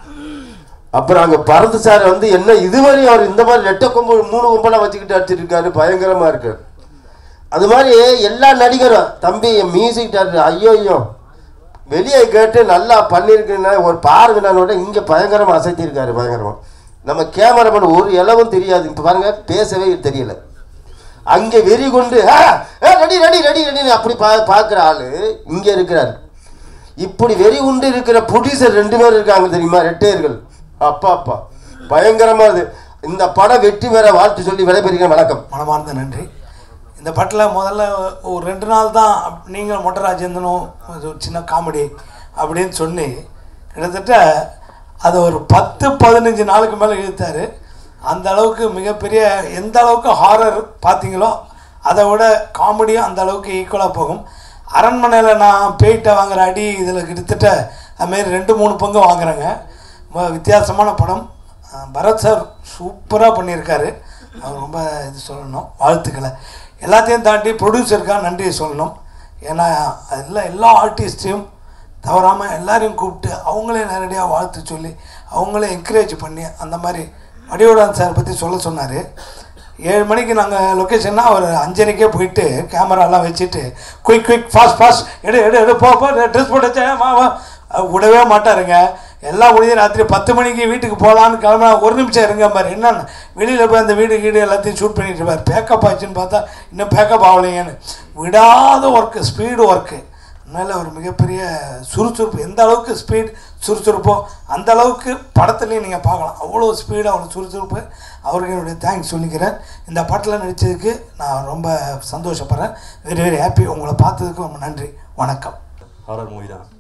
Speaker 7: அப்புறம் அங்கே பரந்து சார் வந்து என்ன இதுவரை அவர் இந்த மாதிரி ரெட்டை கொம்பு மூணு கொம்பெல்லாம் வச்சுக்கிட்டு அடிச்சிருக்காரு பயங்கரமாக இருக்காரு அது மாதிரி எல்லா நடிகரும் தம்பி மியூசிக் டேரக்டர் ஐயோ ஐயோ வெளியே கேட்டு நல்லா பண்ணியிருக்கேன்னா ஒரு பார்வையினோட இங்கே பயங்கரமாக அசைத்திருக்காரு பயங்கரமாக நம்ம கேமராமேன் ஒரு இளவும் தெரியாது இப்போ பாருங்க பேசவே தெரியல அங்கே வெறி கொண்டு "ஆ, ஆ, ரெடி ரெடி ரெடி ரெடி அப்படி பா பார்க்குற ஆள் இங்கே இருக்கிறார் இப்படி வெறி உண்டு இருக்கிற ப்ரொடியூசர் ரெண்டு பேர் இருக்காங்க தெரியுமா ரெட்டையர்கள் அப்பா அப்பா பயங்கரமாக இது இந்த படம் வெற்றி பெற வாழ்த்து சொல்லி விடைபெறுகிறேன் வணக்கம்
Speaker 8: மனமார்ந்த நன்றி இந்த படத்தில் முதல்ல ஒரு ரெண்டு நாள் தான் நீங்கள் மொட்டை ராஜேந்திரனும் ஒரு சின்ன காமெடி அப்படின்னு சொல்லி கிட்டத்தட்ட அதை ஒரு பத்து பதினஞ்சு நாளுக்கு மேலே இழுத்தாரு அந்த அளவுக்கு மிகப்பெரிய எந்த அளவுக்கு ஹாரர் பார்த்தீங்களோ அதை விட காமெடியும் அந்த அளவுக்கு ஈக்குவலாக போகும் அரண்மனையில் நான் பேய்கிட்ட வாங்குற அடி இதில் கிட்டத்தட்ட அதுமாரி ரெண்டு மூணு பங்கு வாங்குறேங்க ரொம்ப வித்தியாசமான படம் அஹ் பரத் சார் சூப்பராக பண்ணியிருக்காரு அவர் ரொம்ப இது சொல்லணும் வாழ்த்துக்களை எல்லாத்தையும் தாண்டி ப்ரொடியூசருக்காக நன்றியை சொல்லணும் ஏன்னா அதில் எல்லா ஆர்டிஸ்டையும் தவறாமல் எல்லாரையும் கூப்பிட்டு அவங்களே நேரடியாக வாழ்த்து சொல்லி அவங்களே என்கரேஜ் பண்ணி அந்த மாதிரி வடிவுடான் சார் பற்றி சொல்ல சொன்னார் ஏழு மணிக்கு நாங்கள் லொக்கேஷன்னா அவர் அஞ்சரைக்கே போயிட்டு கேமராலாம் வச்சுட்டு குயிக் குயிக் ஃபாஸ்ட் ஃபாஸ்ட் எடு எடு எடு போ போ ட்ரெஸ் போட்டு வச்சேன், வா வா அவர் விடவே மாட்டாருங்க எல்லாம் முடிஞ்சு ராத்திரி பத்து மணிக்கு வீட்டுக்கு போகலான்னு கிளம்பினா ஒரு நிமிஷம் இருங்க பாரு என்னன்னு வெளியில் போய் அந்த வீடு கீடு எல்லாத்தையும் ஷூட் பண்ணிட்டு இருப்பார் பேக்கப் ஆச்சுன்னு பார்த்தா இன்னும் பேக்கப் ஆகலைங்கன்னு விடாத ஒர்க்கு ஸ்பீடு ஒர்க்கு அதனால் ஒரு மிகப்பெரிய சுறுசுறுப்பு எந்த அளவுக்கு ஸ்பீட் சுறுசுறுப்போ அந்த அளவுக்கு படத்துலையும் நீங்கள் பார்க்கலாம் அவ்வளோ ஸ்பீடு அவ்வளோ சுறுசுறுப்பு அவருக்கு என்னுடைய தேங்க்ஸ் சொல்லிக்கிறேன் இந்த படத்தில் நடித்ததுக்கு நான் ரொம்ப சந்தோஷப்படுறேன் வெரி வெரி ஹாப்பி உங்களை பார்த்ததுக்கு ரொம்ப நன்றி வணக்கம்
Speaker 9: ஹாரர் மூவி தான்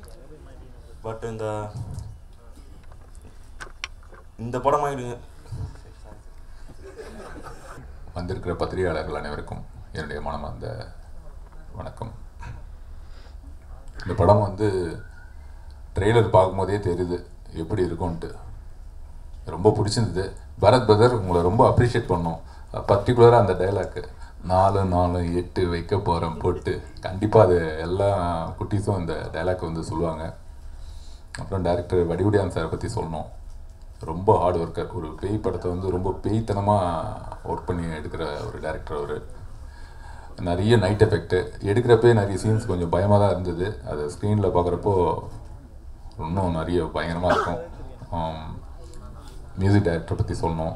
Speaker 9: பட் இந்த இந்த படம் ஆயிடுங்க
Speaker 10: வந்திருக்கிற பத்திரிகையாளர்கள் அனைவருக்கும் என்னுடைய மனமார்ந்த வணக்கம் இந்த படம் வந்து ட்ரெய்லர் பார்க்கும்போதே தெரியுது எப்படி இருக்கும்ன்ட்டு ரொம்ப பிடிச்சிருந்தது பரத் பிரதர் உங்களை ரொம்ப அப்ரிஷியேட் பண்ணோம் பர்டிகுலராக அந்த டைலாக்கு நாலு நாலு எட்டு வைக்க போகிறேன் போட்டு கண்டிப்பாக அது எல்லா குட்டீஸும் இந்த டைலாக் வந்து சொல்லுவாங்க அப்புறம் டேரக்டர் வடிவுடியான் சாரை பற்றி சொல்லணும் ரொம்ப ஹார்ட் ஒர்க்கர் ஒரு பேய் படத்தை வந்து ரொம்ப பேய்த்தனமாக ஒர்க் பண்ணி எடுக்கிற ஒரு டேரக்டர் அவர் நிறைய நைட் எஃபெக்ட்டு எடுக்கிறப்பே நிறைய சீன்ஸ் கொஞ்சம் பயமாக தான் இருந்தது அது ஸ்க்ரீனில் பார்க்குறப்போ இன்னும் நிறைய பயங்கரமாக இருக்கும் மியூசிக் டைரக்டரை பற்றி சொல்லணும்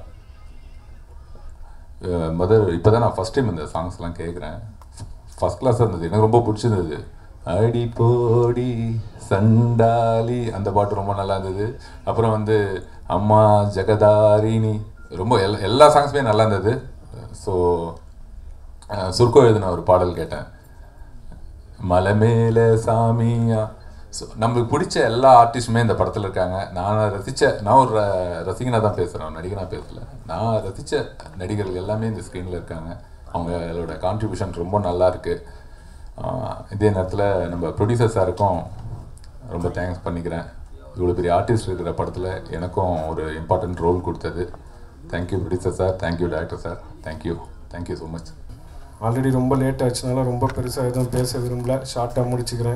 Speaker 10: மதர் இப்போ தான் நான் ஃபஸ்ட் டைம் இந்த சாங்ஸ்லாம் கேட்குறேன் ஃபஸ்ட் கிளாஸாக இருந்தது எனக்கு ரொம்ப பிடிச்சிருந்தது அடி போடி சண்டாலி அந்த பாட்டு ரொம்ப நல்லா இருந்தது அப்புறம் வந்து அம்மா ஜெகதாரிணி ரொம்ப எல்லா எல்லா சாங்ஸுமே நல்லா இருந்தது ஸோ சுருக்கம் எழுதின ஒரு பாடல் கேட்டேன் மலை மேல சாமியா ஸோ நம்மளுக்கு பிடிச்ச எல்லா ஆர்டிஸ்டுமே இந்த படத்தில் இருக்காங்க நான் ரசித்த நான் ஒரு ர- ரசிகனாக தான் பேசுகிறேன் நடிகனாக பேசல நான் ரசித்த நடிகர்கள் எல்லாமே இந்த ஸ்க்ரீனில் இருக்காங்க அவங்களோட கான்ட்ரிபியூஷன் ரொம்ப நல்லா இருக்கு ஆஹ் இதே நேரத்தில் நம்ம ப்ரொடியூசர் சாருக்கும் ரொம்ப தேங்க்ஸ் பண்ணிக்கிறேன் இவ்வளோ பெரிய ஆர்டிஸ்ட் இருக்கிற படத்தில் எனக்கும் ஒரு இம்பார்ட்டன்ட் ரோல் கொடுத்தது thank you producer sir thank you director sir thank you thank you so much
Speaker 11: already ரொம்ப லேட் ஆச்சுனால ரொம்ப பெருசாக எதுவும் பேச விரும்பல ஷார்ட்டாக முடிச்சுக்கிறேன்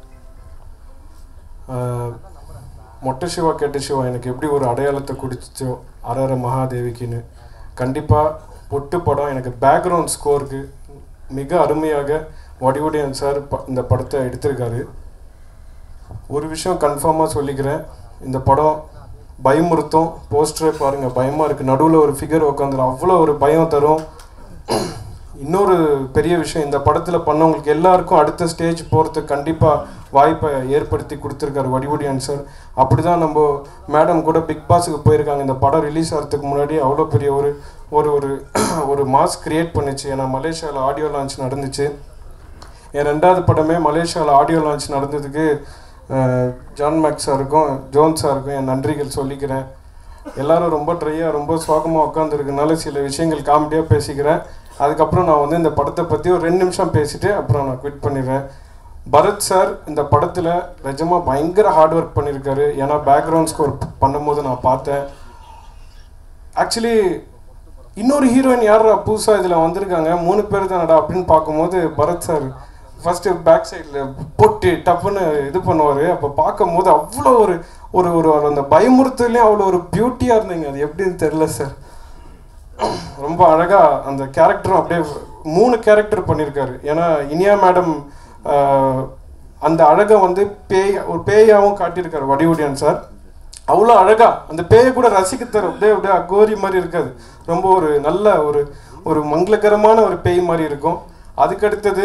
Speaker 11: ஆஹ், மொட்டை சிவா கெட்ட சிவா எனக்கு எப்படி ஒரு அடையாளத்தை குடிச்சோ அரர மகாதேவிக்குன்னு கண்டிப்பாக பொட்டு படம் எனக்கு பேக்ரவுண்ட் ஸ்கோருக்கு மிக அருமையாக வடிவுடையன் சார் ப- இந்த படத்தை எடுத்திருக்காரு ஒரு விஷயம் கன்ஃபார்மாக சொல்லிக்கிறேன் இந்த படம் பயமுறுத்தும் போஸ்டரே பாருங்கள் பயமாக இருக்குது நடுவில் ஒரு ஃபிகர் உட்காந்துரும் அவ்வளோ ஒரு பயம் தரும் இன்னொரு பெரிய விஷயம் இந்த படத்தில் பண்ணவங்களுக்கு எல்லாருக்கும் அடுத்த ஸ்டேஜ் போகிறதுக்கு கண்டிப்பாக வாய்ப்பை ஏற்படுத்தி கொடுத்துருக்காரு வடிவடியான் சார் அப்படி தான் நம்ம மேடம் கூட பிக் பாஸுக்கு போயிருக்காங்க இந்த படம் ரிலீஸ் ஆகிறதுக்கு முன்னாடி அவ்வளோ பெரிய ஒரு ஒரு ஒரு ஒரு மாஸ் கிரியேட் பண்ணுச்சு ஏன்னா மலேசியாவில் ஆடியோ லான்ச் நடந்துச்சு என் ரெண்டாவது படமே மலேசியாவில் ஆடியோ லான்ச் நடந்ததுக்கு அஹ், ஜான் மேக்ஸ் சாருக்கும் ஜோன் சாருக்கும் என் நன்றிகள் சொல்லிக்கிறேன் எல்லாரும் ரொம்ப ட்ரையாக ரொம்ப சோகமாக உட்காந்துருக்கனால சில விஷயங்கள் காமெடியாக பேசிக்கிறேன் அதுக்கப்புறம் நான் வந்து இந்த படத்தை பற்றி ஒரு ரெண்டு நிமிஷம் பேசிட்டு அப்புறம் நான் குவிட் பண்ணிடுறேன் பரத் சார் இந்த படத்தில் நிஜமாக பயங்கர ஹார்ட் ஒர்க் பண்ணியிருக்காரு ஏன்னா பேக்ரவுண்ட் ஸ்கோர் பண்ணும்போது நான் பார்த்தேன் ஆக்சுவலி இன்னொரு ஹீரோயின் யாரா புதுசாக இதில் வந்திருக்காங்க மூணு பேர் தானடா அப்படின்னு பார்க்கும்போது பரத் சார் ஃபஸ்ட்டு பேக் சைடில் பொட்டு டப்புன்னு இது பண்ணுவார் அப்போ பார்க்கும்போது அவ்வளோ ஒரு ஒரு ஒரு ஒரு அந்த பயமுறுத்தலையும் அவ்வளோ ஒரு பியூட்டியாக இருந்தீங்க அது எப்படின்னு தெரில சார் ரொம்ப அழகாக அந்த கேரக்டரும் அப்படியே மூணு கேரக்டர் பண்ணியிருக்காரு ஏன்னா இனியா மேடம் அந்த அழகை வந்து பேய் ஒரு பேயாவும் காட்டியிருக்காரு வடிவுடியான் சார் அவ்வளோ அழகா அந்த பேயை கூட ரசிக்க தரும் அப்படியே அப்படியே அகோரி மாதிரி இருக்காது ரொம்ப ஒரு நல்ல ஒரு ஒரு மங்களகரமான ஒரு பேய் மாதிரி இருக்கும் அதுக்கடுத்தது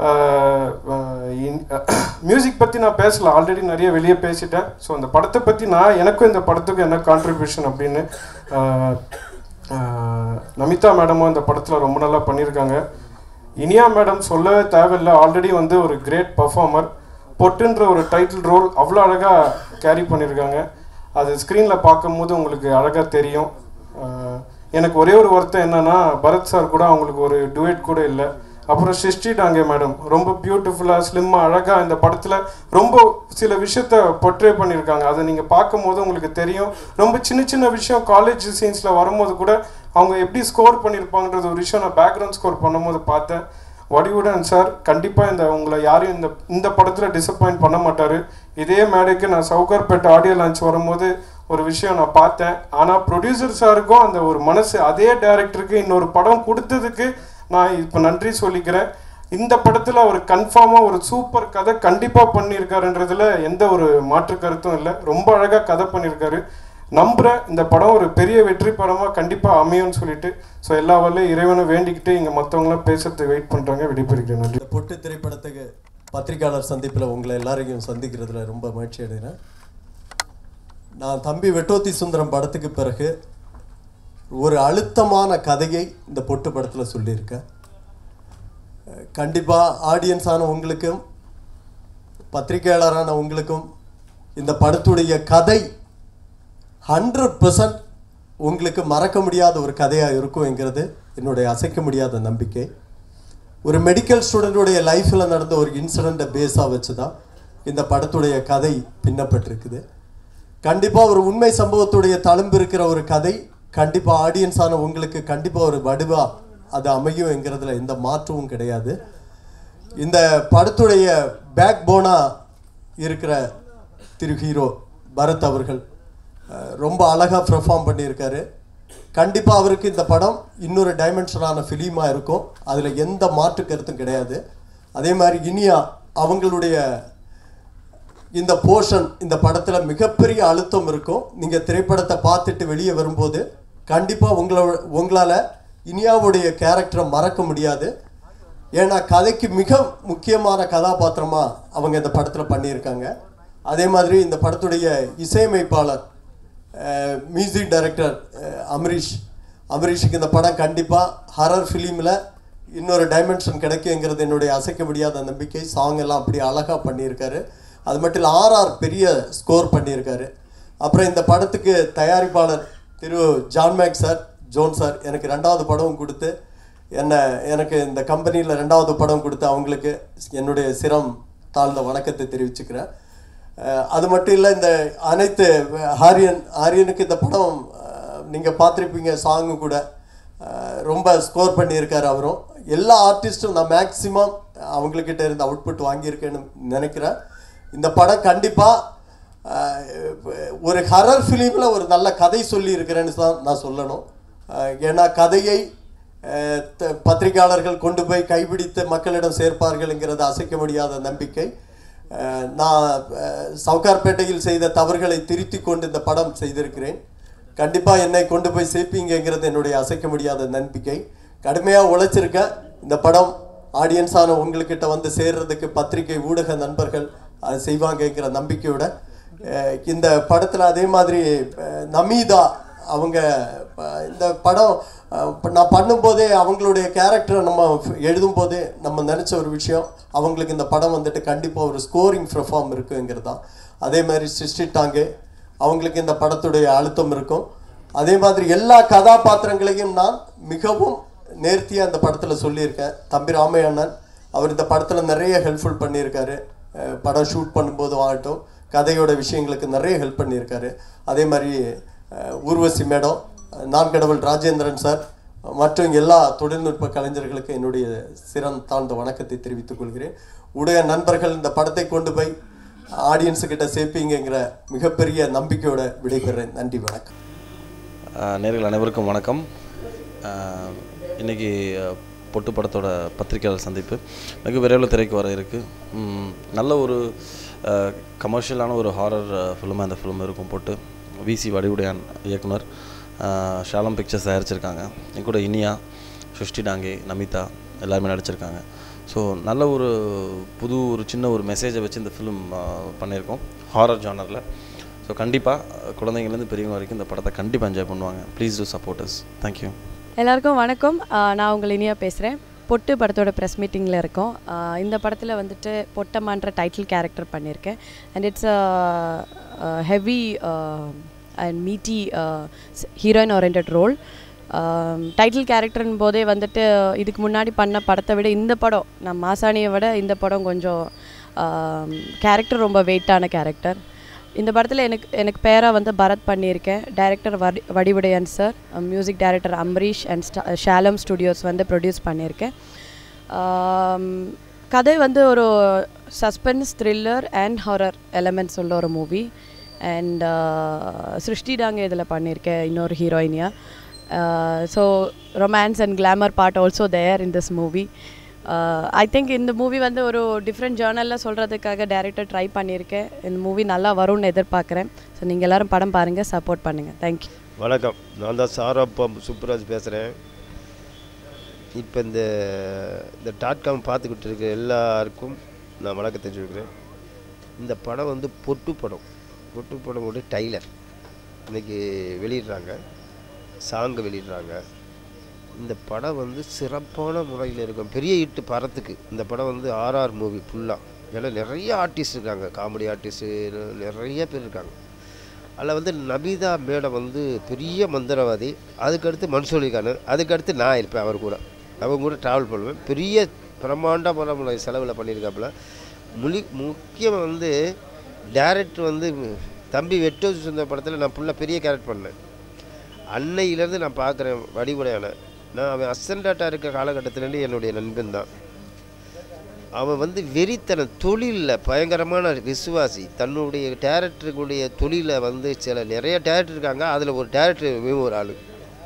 Speaker 11: மியூசிக் பற்றி நான் பேசல ஆல்ரெடி நிறைய வெளியே பேசிட்டேன் ஸோ அந்த படத்தை பற்றி நான் எனக்கும் இந்த படத்துக்கும் என்ன கான்ட்ரிபியூஷன் அப்படின்னு ஆஹ், ஆஹ், நமிதா மேடமும் இந்த படத்தில் ரொம்ப நல்லா பண்ணியிருக்காங்க இனியா மேடம் சொல்லவே தேவையில்லை ஆல்ரெடி வந்து ஒரு கிரேட் பர்ஃபார்மர் பொட்டுன்ற ஒரு டைட்டில் ரோல் அவ்வளோ அழகாக கேரி பண்ணியிருக்காங்க அது ஸ்க்ரீனில் பார்க்கும்போது உங்களுக்கு அழகாக தெரியும் ஆஹ், எனக்கு ஒரே ஒரு வருத்தம் என்னன்னா பரத் சார் கூட அவங்களுக்கு ஒரு டுவேட் கூட இல்லை அப்புறம் சிருஷ்டி டாங்கே மேடம் ரொம்ப பியூட்டிஃபுல்லாக ஸ்லிம்மாக அழகாக இந்த படத்தில் ரொம்ப சில விஷயத்த பொட்ரே பண்ணியிருக்காங்க அதை நீங்கள் பார்க்கும்போது உங்களுக்கு தெரியும் ரொம்ப சின்ன சின்ன விஷயம் காலேஜ் சீன்ஸில் வரும்போது கூட அவங்க எப்படி ஸ்கோர் பண்ணியிருப்பாங்கன்றது ஒரு விஷயம் நான் பேக்ரவுண்ட் ஸ்கோர் பண்ணும்போது பார்த்தேன் வடிவுடன் சார் கண்டிப்பாக இந்த உங்களை யாரையும் இந்த இந்த படத்தில் டிசப்பாயிண்ட் பண்ண மாட்டார் இதே மேடைக்கு நான் சவுகார்பேட்டை ஆடியோ லான்ச் வரும்போது ஒரு விஷயம் நான் பார்த்தேன் ஆனால் ப்ரொடியூசர் சாருக்கும் அந்த ஒரு மனசு அதே டைரக்டருக்கு இன்னொரு படம் கொடுத்ததுக்கு நான் இப்போ நன்றி சொல்லிக்கிறேன் இந்த படத்தில் அவர் கன்ஃபார்மாக ஒரு சூப்பர் கதை கண்டிப்பாக பண்ணியிருக்காருன்றதுல எந்த ஒரு மாற்று கருத்தும் இல்லை ரொம்ப அழகாக கதை பண்ணியிருக்காரு நம்புகிறேன் இந்த படம் ஒரு பெரிய வெற்றி படமாக கண்டிப்பாக அமையும்னு சொல்லிட்டு ஸோ எல்லா வரலையும் இறைவனை வேண்டிக்கிட்டு இங்கே மற்றவங்களாம் பேசுறதுக்கு வெயிட் பண்ணுறாங்க விடைபெறுகிறேன் நன்றி
Speaker 12: இந்த பொட்டு திரைப்படத்துக்கு பத்திரிக்கையாளர் சந்திப்பில் உங்களை எல்லாரையும் சந்திக்கிறதுல ரொம்ப மகிழ்ச்சி அடைகிறேன் நான் தம்பி வெட்டோத்தி சுந்தரம் படத்துக்கு பிறகு ஒரு அழுத்தமான கதையை இந்த பொட்டு படத்தில் சொல்லியிருக்கேன் கண்டிப்பாக ஆடியன்ஸான உங்களுக்கும் பத்திரிகையாளரான உங்களுக்கும் இந்த படத்துடைய கதை ஹண்ட்ரட் பர்சன்ட் உங்களுக்கு மறக்க முடியாத ஒரு கதையாக இருக்கும்ங்கிறது என்னுடைய அசைக்க முடியாத நம்பிக்கை ஒரு மெடிக்கல் ஸ்டூடெண்ட்டுடைய லைஃப்பில் நடந்த ஒரு இன்சிடெண்ட்டை பேஸாக வச்சு தான் இந்த படத்துடைய கதை பின்னப்பட்டிருக்குது கண்டிப்பாக ஒரு உண்மை சம்பவத்துடைய தழும்பு இருக்கிற ஒரு கதை கண்டிப்பாக ஆடியன்ஸான உங்களுக்கு கண்டிப்பாக ஒரு வடிவா அது அமையும்ங்கிறதுல எந்த மாற்றமும் கிடையாது இந்த படத்துடைய பேக் போனா இருக்கிற திரு ஹீரோ பரத் அவர்கள் அஹ், ரொம்ப அழகாக பெர்ஃபார்ம் பண்ணியிருக்காரு கண்டிப்பாக அவருக்கு இந்த படம் இன்னொரு டைமென்ஷனான ஃபிலிமாக இருக்கும் அதில் எந்த மாற்று கருத்தும் கிடையாது அதே மாதிரி இனியா அவங்களுடைய இந்த போர்ஷன் இந்த படத்தில் மிகப்பெரிய அழுத்தம் இருக்கும் நீங்கள் திரைப்படத்தை பார்த்துட்டு வெளியே வரும்போது கண்டிப்பாக உங்களோட உங்களால் இனியாவுடைய கேரக்டரை மறக்க முடியாது ஏன்னா கதைக்கு மிக முக்கியமான கதாபாத்திரமாக அவங்க இந்த படத்தில் பண்ணியிருக்காங்க அதே மாதிரி இந்த படத்துடைய இசையமைப்பாளர் மியூசிக் டைரக்டர் அமரீஷ் அமரீஷுக்கு இந்த படம் கண்டிப்பாக ஹரர் ஃபிலிமில் இன்னொரு டைமென்ஷன் கிடைக்குங்கிறது என்னுடைய அசைக்க முடியாத நம்பிக்கை சாங் எல்லாம் அப்படி அழகாக பண்ணியிருக்காரு அது மட்டும் இல்லை ஆர்ஆர் பெரிய ஸ்கோர் பண்ணியிருக்காரு அப்புறம் இந்த படத்துக்கு தயாரிப்பாளர் திரு John Mac sir John sir எனக்கு ரெண்டாவது படம் கொடுத்து என்ன எனக்கு இந்த கம்பெனியில் ரெண்டாவது படம் கொடுத்து அவங்களுக்கு என்னுடைய சிரம் தாழ்ந்த வணக்கத்தை தெரிவிச்சுக்கிறேன் அஹ் அது மட்டும் இல்லை இந்த அனைத்து ஆரியன் ஆரியனுக்கு இந்த படம் நீங்கள் பார்த்துருப்பீங்க சாங்கு கூட அஹ் ரொம்ப ஸ்கோர் பண்ணியிருக்காரு அவரும் எல்லா ஆர்டிஸ்ட்டும் நான் மேக்ஸிமம் அவங்கக்கிட்ட இருந்து அவுட்புட் வாங்கியிருக்கேன்னு நினைக்கிறேன் இந்த படம் கண்டிப்பாக ஒரு ஹரர் ஃபிலிமில் ஒரு நல்ல கதை சொல்லி இருக்கிறேன்னு தான் நான் சொல்லணும் அஹ் ஏன்னா கதையை அஹ் த- பத்திரிகையாளர்கள் கொண்டு போய் கைப்பிடித்து மக்களிடம் சேர்ப்பார்கள்ங்கிறது அசைக்க முடியாத நம்பிக்கை அஹ் நான் அஹ் சவுகார்பேட்டையில் செய்த தவறுகளை திருத்தி கொண்டு இந்த படம் செய்திருக்கிறேன் கண்டிப்பாக என்னை கொண்டு போய் சேர்ப்பீங்கங்கிறது என்னுடைய அசைக்க முடியாத நம்பிக்கை கடுமையாக உழைச்சிருக்கேன் இந்த படம் ஆடியன்ஸான உங்கள்கிட்ட வந்து சேர்றதுக்கு பத்திரிகை ஊடக நண்பர்கள் அது செய்வாங்கங்கிற நம்பிக்கையோட அஹ் இந்த படத்தில் அதே மாதிரி அஹ் நமீதா அவங்க அஹ் இந்த படம் அஹ் இப்ப நான் பண்ணும்போதே அவங்களுடைய கேரக்டரை நம்ம எழுதும் போதே நம்ம நினச்ச ஒரு விஷயம் அவங்களுக்கு இந்த படம் வந்துட்டு கண்டிப்பாக ஒரு ஸ்கோரிங் பெர்ஃபார்ம் இருக்குங்கிறது தான் அதே மாதிரி சிருஷ்டி டாங்கே அவங்களுக்கு இந்த படத்துடைய அழுத்தம் இருக்கும் அதே மாதிரி எல்லா கதாபாத்திரங்களையும் நான் மிகவும் நேர்த்தியாக அந்த படத்தில் சொல்லியிருக்கேன் தம்பி ராமையண்ணன் அவர் இந்த படத்தில் நிறைய ஹெல்ப்ஃபுல் பண்ணியிருக்காரு அஹ் படம் ஷூட் பண்ணும்போது ஆகட்டும் கதையோட விஷயங்களுக்கு நிறைய ஹெல்ப் பண்ணியிருக்காரு அதே மாதிரி அஹ், ஊர்வசி மேடம் நான் கடவுள் ராஜேந்திரன் சார் மற்றும் எல்லா தொழில்நுட்ப கலைஞர்களுக்கு என்னுடைய சிறந்த தாழ்ந்த வணக்கத்தை தெரிவித்துக் கொள்கிறேன் ஊடக நண்பர்கள் இந்த படத்தை கொண்டு போய் ஆடியன்ஸு கிட்ட சேர்ப்பீங்கிற மிகப்பெரிய நம்பிக்கையோட விடைபெறேன் நன்றி வணக்கம்
Speaker 1: ஆஹ் நேயர்கள் அனைவருக்கும் வணக்கம் ஆஹ் இன்னைக்கு ஆஹ், பொட்டு படத்தோட பத்திரிகையாளர் சந்திப்பு மிக விரைவில் திரைக்கு வர இருக்குது நல்ல ஒரு கமர்ஷியலான ஒரு ஹாரர் ஃபிலிமாக இந்த ஃபிலிம் இருக்கும் போட்டு விசி வடிவுடையான் இயக்குனர் ஆஹ், ஷாலம் பிக்சர்ஸ் தயாரிச்சிருக்காங்க என் கூட இனியா சுஷ்டி டாங்கே நமிதா எல்லாருமே நடிச்சிருக்காங்க ஸோ நல்ல ஒரு புது ஒரு சின்ன ஒரு மெசேஜை வச்சு இந்த ஃபிலிம் பண்ணியிருக்கோம் ஹாரர் ஜானரில் ஸோ கண்டிப்பாக குழந்தைங்கலேருந்து பெரியவங்க வரைக்கும் இந்த படத்தை கண்டிப்பாக என்ஜாய் பண்ணுவாங்க ப்ளீஸ் டூ சப்போர்ட்டர்ஸ் தேங்க்யூ
Speaker 2: எல்லாருக்கும் வணக்கம் ஆஹ் நான் உங்கள் இனியா பேசுகிறேன் பொட்டு படத்தோட ப்ரெஸ் மீட்டிங்கில் இருக்கோம் ஆஹ் இந்த படத்தில் வந்துட்டு பொட்டம்மான்ற டைட்டில் கேரக்டர் பண்ணியிருக்கேன் and it's heavy and meaty heroine orient role title கேரக்டர்னு போதே வந்துட்டு இதுக்கு முன்னாடி பண்ண படத்தை விட இந்த படம் நான் மாசாணியை விட இந்த படம் கொஞ்சம் கேரக்டர் ரொம்ப வெயிட்டான கேரக்டர் இந்த படத்தில் எனக்கு எனக்கு பேராக வந்து பரத் பண்ணியிருக்கேன் டைரக்டர் வடி Vadivudaiyan sir music director Ambareesh and Shalom studios வந்து ப்ரொடியூஸ் பண்ணியிருக்கேன் ஆம், கதை வந்து ஒரு suspense thriller and horror elements உள்ள ஒரு மூவி அண்ட் சிருஷ்டி டாங்க இதில் பண்ணியிருக்கேன் இன்னொரு ஹீரோயினியா so romance and glamour part also there in this movie I think இந்த மூவி வந்து ஒரு டிஃப்ரெண்ட் ஜேர்னலில் சொல்கிறதுக்காக டேரக்டர் ட்ரை பண்ணியிருக்கேன் இந்த மூவி நல்லா வரும்னு எதிர்பார்க்குறேன் ஸோ நீங்கள் எல்லாரும் படம் பாருங்கள் சப்போர்ட் பண்ணுங்கள் தேங்க்யூ
Speaker 7: வணக்கம் நான் தான் சாராப்பம் சுப்ராஜ் பேசுகிறேன் இப்போ இந்த இந்த டாட்காம் பார்த்துக்கிட்டு இருக்க எல்லாருக்கும் நான் வணக்கம் தெரிஞ்சுக்கிறேன் இந்த படம் வந்து பொட்டு படம் பொட்டு படமோட டைலர் இன்னைக்கு வெளியிடுறாங்க சாங்கு வெளியிடுறாங்க இந்த படம் வந்து சிறப்பான முறையில் இருக்கும் பெரிய ஹிட்டு படத்துக்கு இந்த படம் வந்து ஆர்ஆர் மூவி ஃபுல்லாக ஏன்னா நிறைய ஆர்டிஸ்ட் இருக்காங்க காமெடி ஆர்டிஸ்ட்டு நிறைய பேர் இருக்காங்க அதில் வந்து நபிதா மேடம் வந்து பெரிய மந்திரவாதி அதுக்கடுத்து மன்சூலி கான் அதுக்கடுத்து நான் இருப்பேன் அவர் கூட அவங்க கூட ட்ராவல் பண்ணுவேன் பெரிய பிரம்மாண்டமான செலவில் பண்ணியிருக்காப்புல முலி முக்கியம் வந்து டேரக்டர் வந்து தம்பி வெட்டு சுந்த படத்தில் நான் ஃபுல்லாக பெரிய கேரக்டர் பண்ணேன் அன்னையிலேருந்து நான் பார்க்குறேன் வடிவுடையான நான் அவன் அசண்டாட்டாக இருக்க காலகட்டத்திலேருந்து என்னுடைய நண்பன் தான் அவன் வந்து வெறித்தனம் தொழிலில் பயங்கரமான விசுவாசி தன்னுடைய டேரக்டருக்குடைய தொழிலை வந்து சில நிறைய டேரக்டர் இருக்காங்க அதில் ஒரு டேரக்டர் ஒரு ஆள்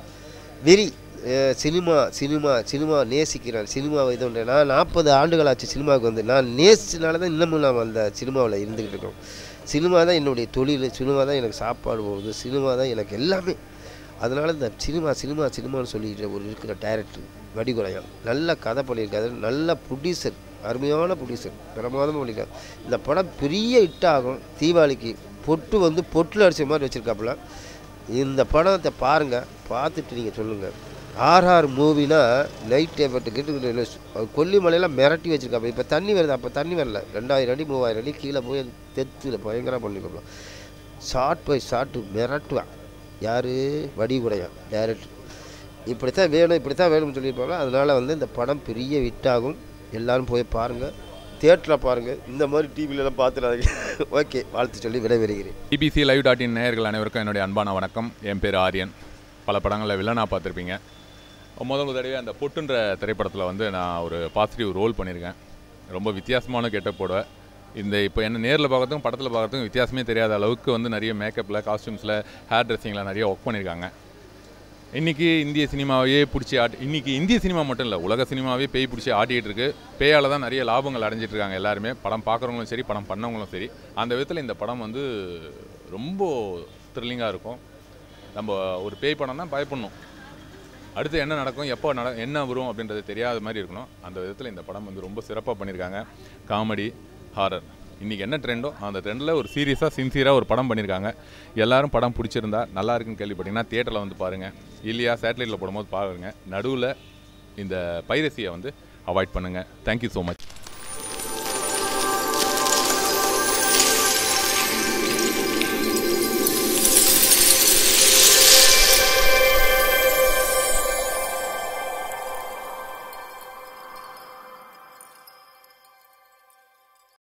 Speaker 7: வெறி அஹ் சினிமா சினிமா சினிமா நேசிக்கிறேன் சினிமாவை இது ஒன்று நான் நாற்பது ஆண்டுகள் ஆச்சு சினிமாவுக்கு வந்து நான் நேசிச்சனால தான் இன்னமும் நான் அந்த சினிமாவில் இருந்துக்கிட்டு இருக்கோம் சினிமா தான் என்னுடைய தொழில் சினிமா தான் எனக்கு சாப்பாடு போகுது சினிமா தான் எனக்கு எல்லாமே அதனால் இந்த சினிமா சினிமா சினிமான்னு சொல்லிட்டு ஒரு இருக்கிற டைரக்டர் வடிகுறையான் நல்ல கதை பண்ணியிருக்காரு நல்ல ப்ரொடியூசர் அருமையான ப்ரொடியூசர் பிரமாதமாக பண்ணியிருக்காரு இந்த படம் பெரிய ஹிட் ஆகும் தீபாவளிக்கு பொட்டு வந்து பொட்டில் அடிச்ச மாதிரி வச்சுருக்காப்புல இந்த படத்தை பாருங்கள் பார்த்துட்டு நீங்கள் சொல்லுங்கள் ஆர்ஆர் மூவினா நைட் எஃபெக்ட் கிட்ட கொல்லிமலையெல்லாம் மிரட்டி வச்சுருக்காப்ப இப்போ தண்ணி வருது அப்போ தண்ணி வரல ரெண்டாயிரம் அடி மூவாயிரம் அடி கீழே போய் தெத்துல பயங்கரமாக பண்ணிருக்காப்ல ஷார்ட் பை ஷார்ட்டு மிரட்டுவான் யார் வடிவுடையான் டேரக்டர் இப்படித்தான் வேணும் இப்படித்தான் வேணும்னு சொல்லியிருப்பாங்க அதனால் வந்து இந்த படம் பெரிய ஹிட் ஆகும் எல்லாரும் போய் பாருங்கள் தியேட்டரில் பாருங்கள் இந்த மாதிரி டிவிலலாம் பார்த்துடாதீங்க ஓகே வாழ்த்து சொல்லி விடைபெறுகிறேன்
Speaker 10: பிபிசி லைவ் டாட் இன் நேயர்கள் அனைவருக்கும் என்னுடைய அன்பான வணக்கம் என் பேர் ஆரியன் பல படங்களில் வில்லனாக பார்த்துருப்பீங்க முதல் முதல் தடவை அந்த பொட்டுன்ற திரைப்படத்தில் வந்து நான் ஒரு பாசிட்டிவ் ரோல் பண்ணியிருக்கேன் ரொம்ப வித்தியாசமான கெட்டப்போட இந்த இப்போ என்ன நேரில் பார்க்கறதுக்கும் படத்தில் பார்க்கறதுக்கும் வித்தியாசமே தெரியாத அளவுக்கு வந்து நிறைய மேக்கப்பில் காஸ்டியூம்ஸில் ஹேர் ட்ரெஸ்ஸிங்கில் நிறைய ஒர்க் பண்ணியிருக்காங்க இன்றைக்கி இந்திய சினிமாவையே பிடிச்சி ஆட்டி இன்றைக்கி இந்திய சினிமா மட்டும் இல்லை உலக சினிமாவே பேய் பிடிச்சி ஆட்டிகிட்டு இருக்கு பேயால் தான் நிறைய லாபங்கள் அடைஞ்சிட்டு இருக்காங்க எல்லாருமே படம் பார்க்குறவங்களும் சரி படம் பண்ணவங்களும் சரி அந்த விதத்தில் இந்த படம் வந்து ரொம்ப த்ரில்லிங்காக இருக்கும் நம்ம ஒரு பேய் படம் தான் பயப்படணும் அடுத்து என்ன நடக்கும் எப்போ நட என்ன வரும் அப்படின்றது தெரியாத மாதிரி இருக்கணும் அந்த விதத்தில் இந்த படம் வந்து ரொம்ப சிறப்பாக பண்ணியிருக்காங்க காமெடி ஹாரர் இன்றைக்கி என்ன ட்ரெண்டோ அந்த ட்ரெண்டில் ஒரு சீரியஸாக சின்சியராக ஒரு படம் பண்ணியிருக்காங்க எல்லாரும் படம் பிடிச்சிருந்தா நல்லா இருக்குன்னு கேள்விப்பட்டீங்கன்னா தியேட்டரில் வந்து பாருங்கள் இல்லையா சேட்டலைட்டில் போடும்போது பாருங்கள் நடுவில் இந்த பைரசியை வந்து அவாய்ட் பண்ணுங்கள் தேங்க்யூ ஸோ மச்